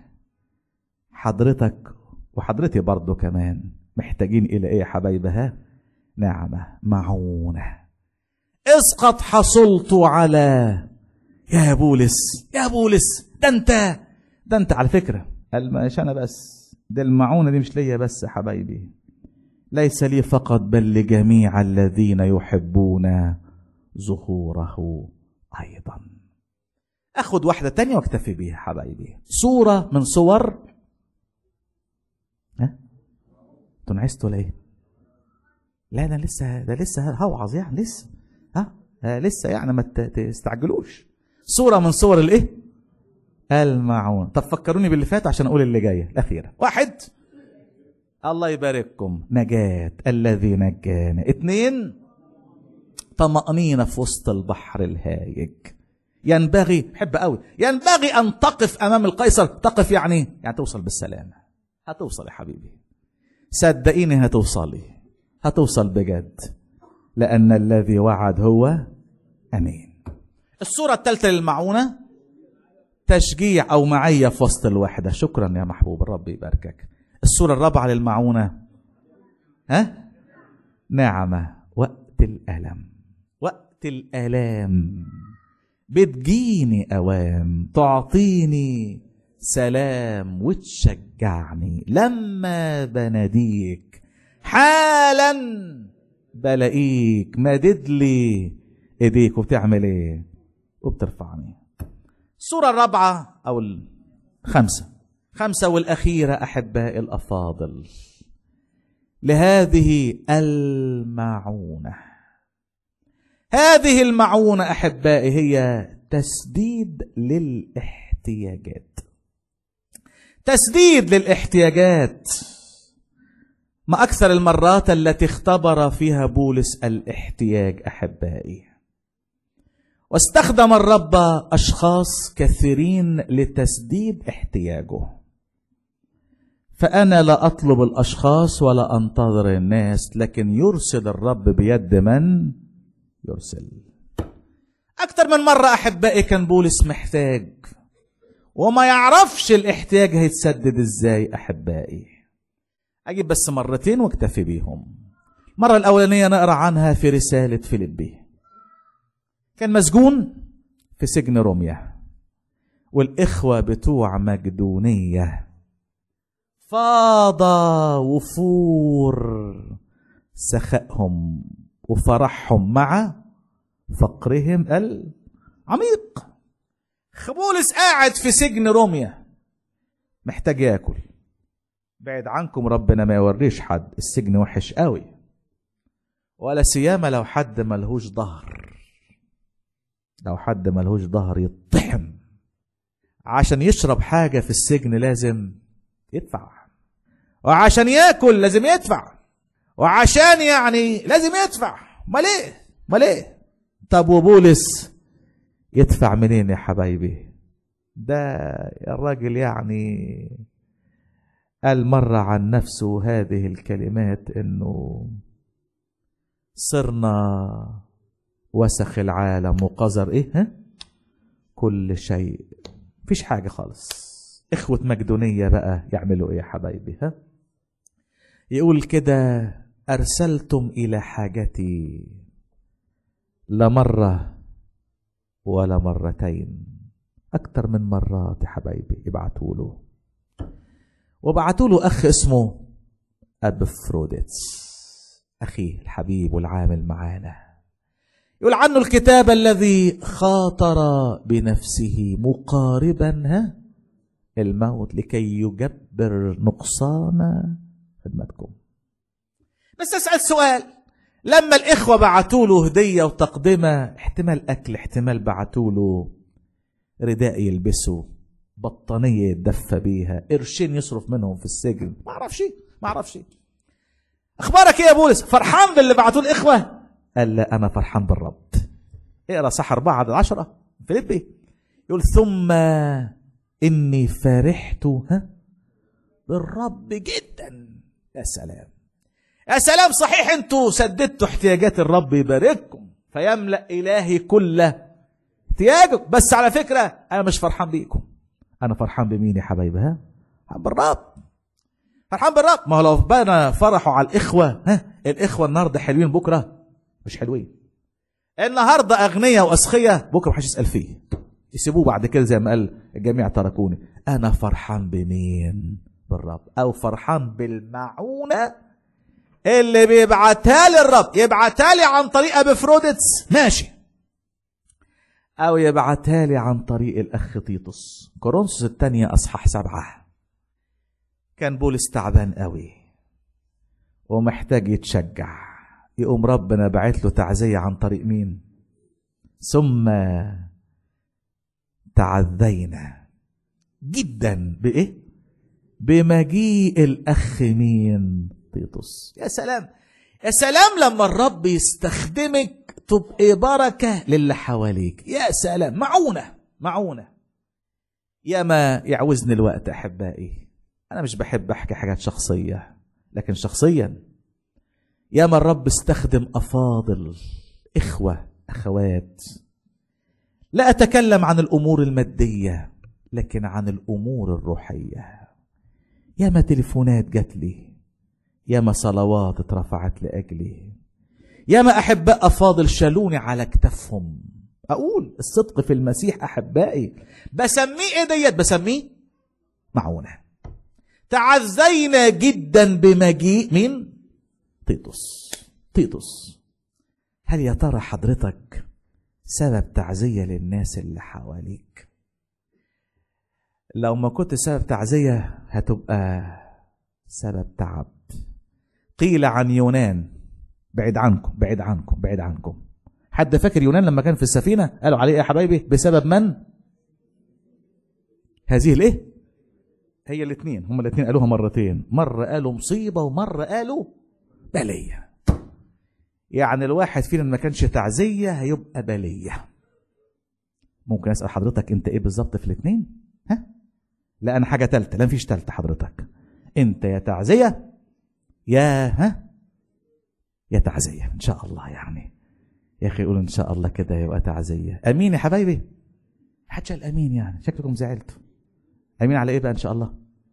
حضرتك وحضرتي برضو كمان محتاجين الى ايه يا حبايبها نعمه معونه اذ قد حصلت على يا بولس يا بولس ده انت ده انت على فكرة قال مش انا بس ده المعونة دي مش ليا بس يا حبايبي ليس لي فقط بل لجميع الذين يحبون ظهوره ايضا اخد واحدة تانية واكتفي بيها حبايبي صورة من صور ها انتوا نعستوا ليه لا ده لسه ده لسه هوعظ يعني لسه ها آه لسه يعني ما تستعجلوش صورة من صور الايه المعون طب فكروني باللي فات عشان اقول اللي جايه الاخيره واحد الله يبارككم نجاة الذي نجانا اتنين طمأنينة في وسط البحر الهايج ينبغي بحب قوي ينبغي ان تقف امام القيصر تقف يعني يعني توصل بالسلامه هتوصل يا حبيبي صدقيني هتوصلي هتوصل بجد لان الذي وعد هو امين الصوره الثالثه للمعونه تشجيع او معيه في وسط الوحده شكرا يا محبوب الرب يباركك الصوره الرابعه للمعونه ها نعمه وقت الالم وقت الالام بتجيني اوام تعطيني سلام وتشجعني لما بناديك حالا بلاقيك مدد لي ايديك وبتعمل ايه وبترفعني الصورة الرابعة أو الخمسة خمسة والأخيرة أحبائي الأفاضل لهذه المعونة هذه المعونة أحبائي هي تسديد للاحتياجات تسديد للاحتياجات ما أكثر المرات التي اختبر فيها بولس الاحتياج أحبائي واستخدم الرب اشخاص كثيرين لتسديد احتياجه فانا لا اطلب الاشخاص ولا انتظر الناس لكن يرسل الرب بيد من يرسل اكتر من مره احبائي كان بولس محتاج وما يعرفش الاحتياج هيتسدد ازاي احبائي اجيب بس مرتين واكتفي بيهم المره الاولانيه نقرا عنها في رساله فيليبي كان مسجون في سجن روميا والإخوة بتوع مقدونية فاض وفور سخائهم وفرحهم مع فقرهم العميق خبولس قاعد في سجن روميا محتاج ياكل بعد عنكم ربنا ما يوريش حد السجن وحش قوي ولا سيما لو حد ملهوش ظهر لو حد ملهوش ظهر يطحن عشان يشرب حاجة في السجن لازم يدفع وعشان ياكل لازم يدفع وعشان يعني لازم يدفع ما ليه ما ليه طب وبولس يدفع منين يا حبايبي ده الراجل يعني قال مرة عن نفسه هذه الكلمات انه صرنا وسخ العالم وقذر ايه ها؟ كل شيء مفيش حاجة خالص اخوة مقدونية بقى يعملوا ايه يا حبايبي ها يقول كده ارسلتم الى حاجتي لا مرة ولا مرتين اكتر من مرات يا حبايبي يبعتوا له وبعتوا له اخ اسمه ابفروديتس اخيه الحبيب والعامل معانا يقول عنه الكتاب الذي خاطر بنفسه مقاربا ها الموت لكي يجبر نقصان خدمتكم بس اسال سؤال لما الاخوه بعتوا له هديه وتقدمه احتمال اكل احتمال بعتوا له رداء يلبسه بطانيه يتدفى بيها قرشين يصرف منهم في السجن ما اعرفش ما اعرفش اخبارك ايه يا بولس فرحان باللي بعتوه الاخوه قال لا انا فرحان بالرب اقرا صح أربعة عدد عشرة فيليبي يقول ثم اني فرحت ها بالرب جدا يا سلام يا سلام صحيح انتوا سددتوا احتياجات الرب يبارككم فيملا الهي كل احتياجك بس على فكره انا مش فرحان بيكم انا فرحان بمين يا حبايبي ها فرحان بالرب فرحان بالرب ما هو لو بقى فرحوا على الاخوه ها الاخوه النهارده حلوين بكره مش حلوين النهارده اغنياء واسخيه بكره محدش يسال فيه يسيبوه بعد كده زي ما قال الجميع تركوني انا فرحان بمين بالرب او فرحان بالمعونه اللي بيبعتها لي الرب يبعتها لي عن طريق ابفروديتس ماشي او يبعتها لي عن طريق الاخ تيتوس كورنثوس الثانيه اصحاح سبعه كان بولس تعبان قوي ومحتاج يتشجع يقوم ربنا بعت له تعزيه عن طريق مين ثم تعذينا جدا بايه بمجيء الاخ مين تيتوس يا سلام يا سلام لما الرب يستخدمك تبقى بركة للي حواليك يا سلام معونة معونة يا ما يعوزني الوقت أحبائي أنا مش بحب أحكي حاجات شخصية لكن شخصيا يا ما الرب استخدم أفاضل إخوة أخوات لا أتكلم عن الأمور المادية لكن عن الأمور الروحية يا ما تليفونات جات لي يا ما صلوات اترفعت لأجلي يا ما أحباء أفاضل شالوني على كتفهم أقول الصدق في المسيح أحبائي بسميه إيه ديت بسميه معونة تعزينا جدا بمجيء مين تيتوس تيتوس هل يا ترى حضرتك سبب تعزية للناس اللي حواليك لو ما كنت سبب تعزية هتبقى سبب تعب قيل عن يونان بعيد عنكم بعيد عنكم بعيد عنكم حد فاكر يونان لما كان في السفينة قالوا عليه يا حبايبي بسبب من هذه الايه هي الاثنين هم الاثنين قالوها مرتين مرة قالوا مصيبة ومرة قالوا بلية يعني الواحد فينا ما كانش تعزية هيبقى بلية ممكن اسأل حضرتك انت ايه بالظبط في الاثنين ها لا انا حاجة تالتة لا مفيش تالتة حضرتك انت يا تعزية يا ها يا تعزية ان شاء الله يعني يا اخي قولوا ان شاء الله كده يبقى تعزية امين يا حبايبي حتى الامين يعني شكلكم زعلتوا امين على ايه بقى ان شاء الله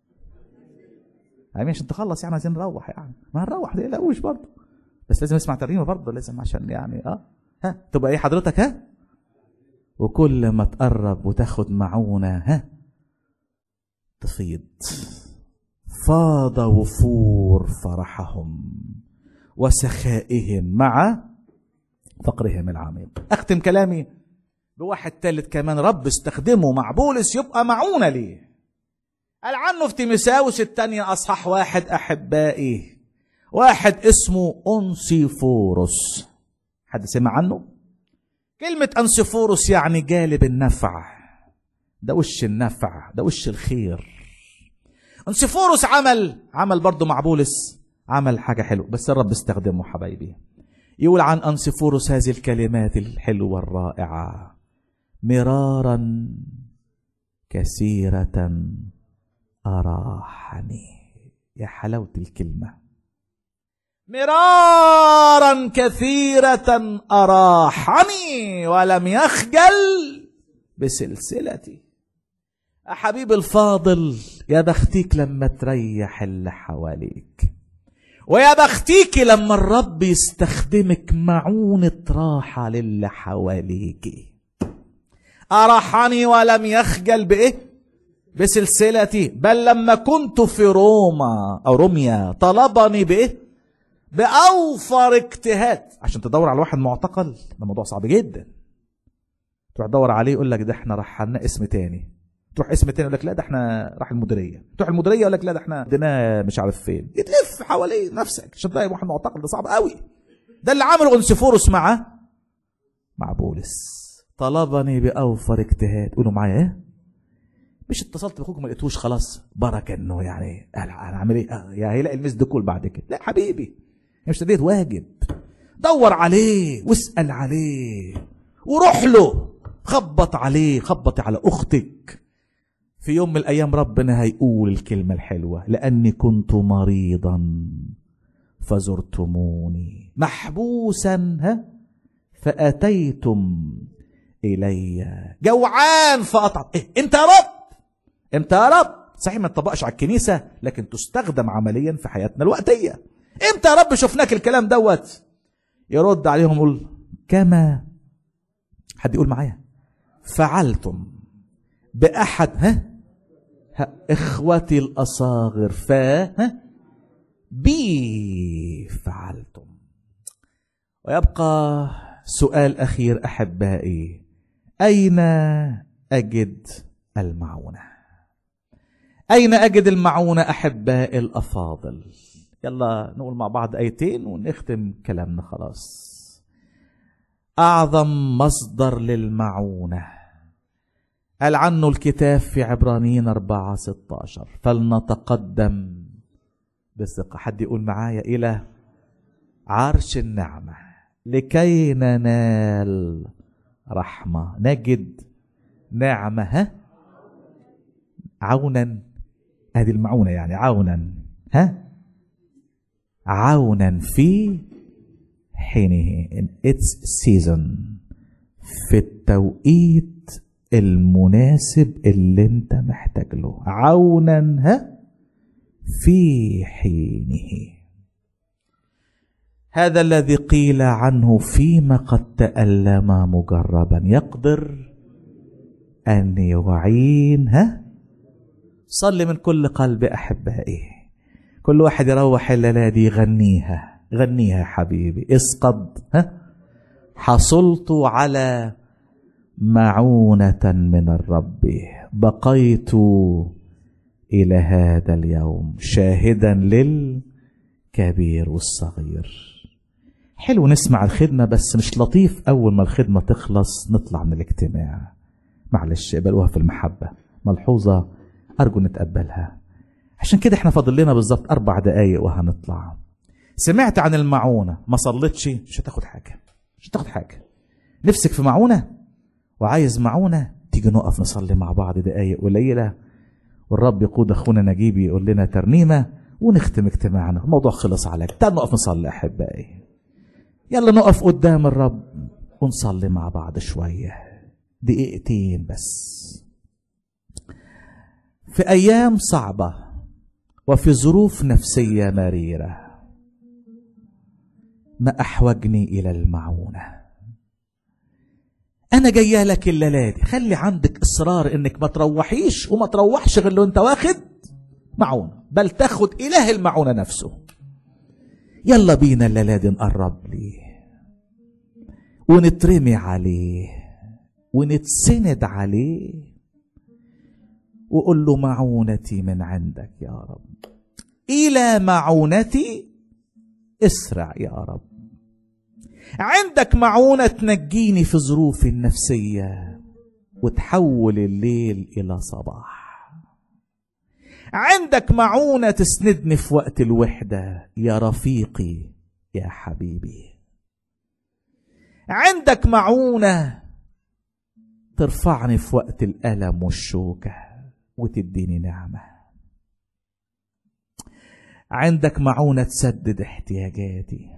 امين عشان تخلص يعني عايزين نروح يعني ما هنروح ليه لاقوش برضه بس لازم اسمع ترنيمه برضه لازم عشان يعني اه ها تبقى ايه حضرتك ها وكل ما تقرب وتاخد معونه ها تفيض فاض وفور فرحهم وسخائهم مع فقرهم العميق اختم كلامي بواحد تالت كمان رب استخدمه مع بولس يبقى معونة ليه قال عنه في تيمساوس الثانية أصحاح واحد أحبائي واحد اسمه أنسيفوروس حد سمع عنه؟ كلمة أنسيفوروس يعني جالب النفع ده وش النفع ده وش الخير أنسيفوروس عمل عمل برضه مع بولس عمل حاجة حلوة بس الرب استخدمه حبايبي يقول عن أنسيفوروس هذه الكلمات الحلوة الرائعة مرارا كثيرة أراحني يا حلاوة الكلمة مرارا كثيرة أراحني ولم يخجل بسلسلتي يا حبيب الفاضل يا بختيك لما تريح اللي حواليك ويا بختيك لما الرب يستخدمك معونة راحة للي حواليك أراحني ولم يخجل بإيه؟ بسلسلتي بل لما كنت في روما أو روميا طلبني بإيه؟ بأوفر اجتهاد عشان تدور على واحد معتقل ده موضوع صعب جدا تروح تدور عليه يقول لك ده احنا رحلنا اسم تاني تروح اسم تاني يقول لك لا ده احنا راح المديريه تروح المديريه يقول لك لا ده احنا اديناه مش عارف فين يتلف حواليه نفسك عشان تلاقي واحد معتقل ده صعب قوي ده اللي عمله انسفورس مع مع بولس طلبني باوفر اجتهاد قولوا معايا ايه مش اتصلت باخوك ما لقيتوش خلاص بركه انه يعني انا اعمل ايه آه، يا هيلاقي المسد كول بعد كده لا حبيبي مش ديت واجب دور عليه واسال عليه وروح له خبط عليه خبط على اختك في يوم من الايام ربنا هيقول الكلمه الحلوه لاني كنت مريضا فزرتموني محبوسا ها فاتيتم الي جوعان فاطعم إيه؟ انت يا رب انت يا رب صحيح ما تطبقش على الكنيسه لكن تستخدم عمليا في حياتنا الوقتيه امتى يا رب شفناك الكلام دوت يرد عليهم يقول كما حد يقول معايا فعلتم باحد ها, ها اخوتي الاصاغر فا ها بي فعلتم ويبقى سؤال اخير احبائي اين اجد المعونه اين اجد المعونه احبائي الافاضل يلا نقول مع بعض ايتين ونختم كلامنا خلاص اعظم مصدر للمعونه قال عنه الكتاب في عبرانيين 4 16 فلنتقدم بثقة حد يقول معايا إلى عرش النعمة لكي ننال رحمة نجد نعمة ها عونا هذه المعونة يعني عونا ها عونا في حينه in its season في التوقيت المناسب اللي انت محتاج له عونا ها في حينه هذا الذي قيل عنه فيما قد تألم مجربا يقدر أن يعين ها صلي من كل قلب أحبائي كل واحد يروح الليلة دي يغنيها غنيها يا حبيبي اسقد ها حصلت على معونة من الرب بقيت إلى هذا اليوم شاهدا للكبير والصغير حلو نسمع الخدمة بس مش لطيف أول ما الخدمة تخلص نطلع من الاجتماع معلش اقبلوها في المحبة ملحوظة أرجو نتقبلها عشان كده احنا فاضل لنا بالظبط أربع دقايق وهنطلع سمعت عن المعونة ما صليتش مش هتاخد حاجة مش هتاخد حاجة نفسك في معونة وعايز معونة تيجي نقف نصلي مع بعض دقايق قليلة والرب يقود أخونا نجيب يقول لنا ترنيمة ونختم اجتماعنا الموضوع خلص عليك تعال نقف نصلي أحبائي يلا نقف قدام الرب ونصلي مع بعض شوية دقيقتين بس في أيام صعبة وفي ظروف نفسية مريرة ما أحوجني إلى المعونة أنا جاية لك الليلة دي خلي عندك إصرار إنك ما تروحيش وما تروحش غير لو أنت واخد معونة بل تاخد إله المعونة نفسه يلا بينا الليلة دي نقرب ليه ونترمي عليه ونتسند عليه وقول له معونتي من عندك يا رب الى معونتي اسرع يا رب عندك معونه تنجيني في ظروفي النفسيه وتحول الليل الى صباح عندك معونه تسندني في وقت الوحده يا رفيقي يا حبيبي عندك معونه ترفعني في وقت الالم والشوكه وتديني نعمه عندك معونه تسدد احتياجاتي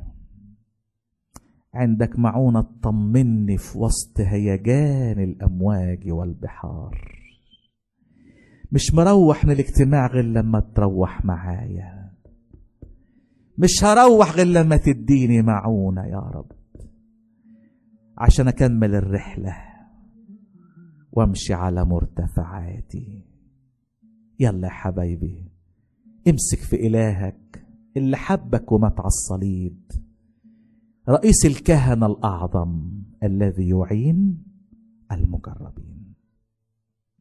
عندك معونه تطمني في وسط هيجان الامواج والبحار مش مروح من الاجتماع غير لما تروح معايا مش هروح غير لما تديني معونه يا رب عشان اكمل الرحله وامشي على مرتفعاتي يلا يا حبايبي امسك في الهك اللي حبك ومات على الصليب رئيس الكهنه الاعظم الذي يعين المجربين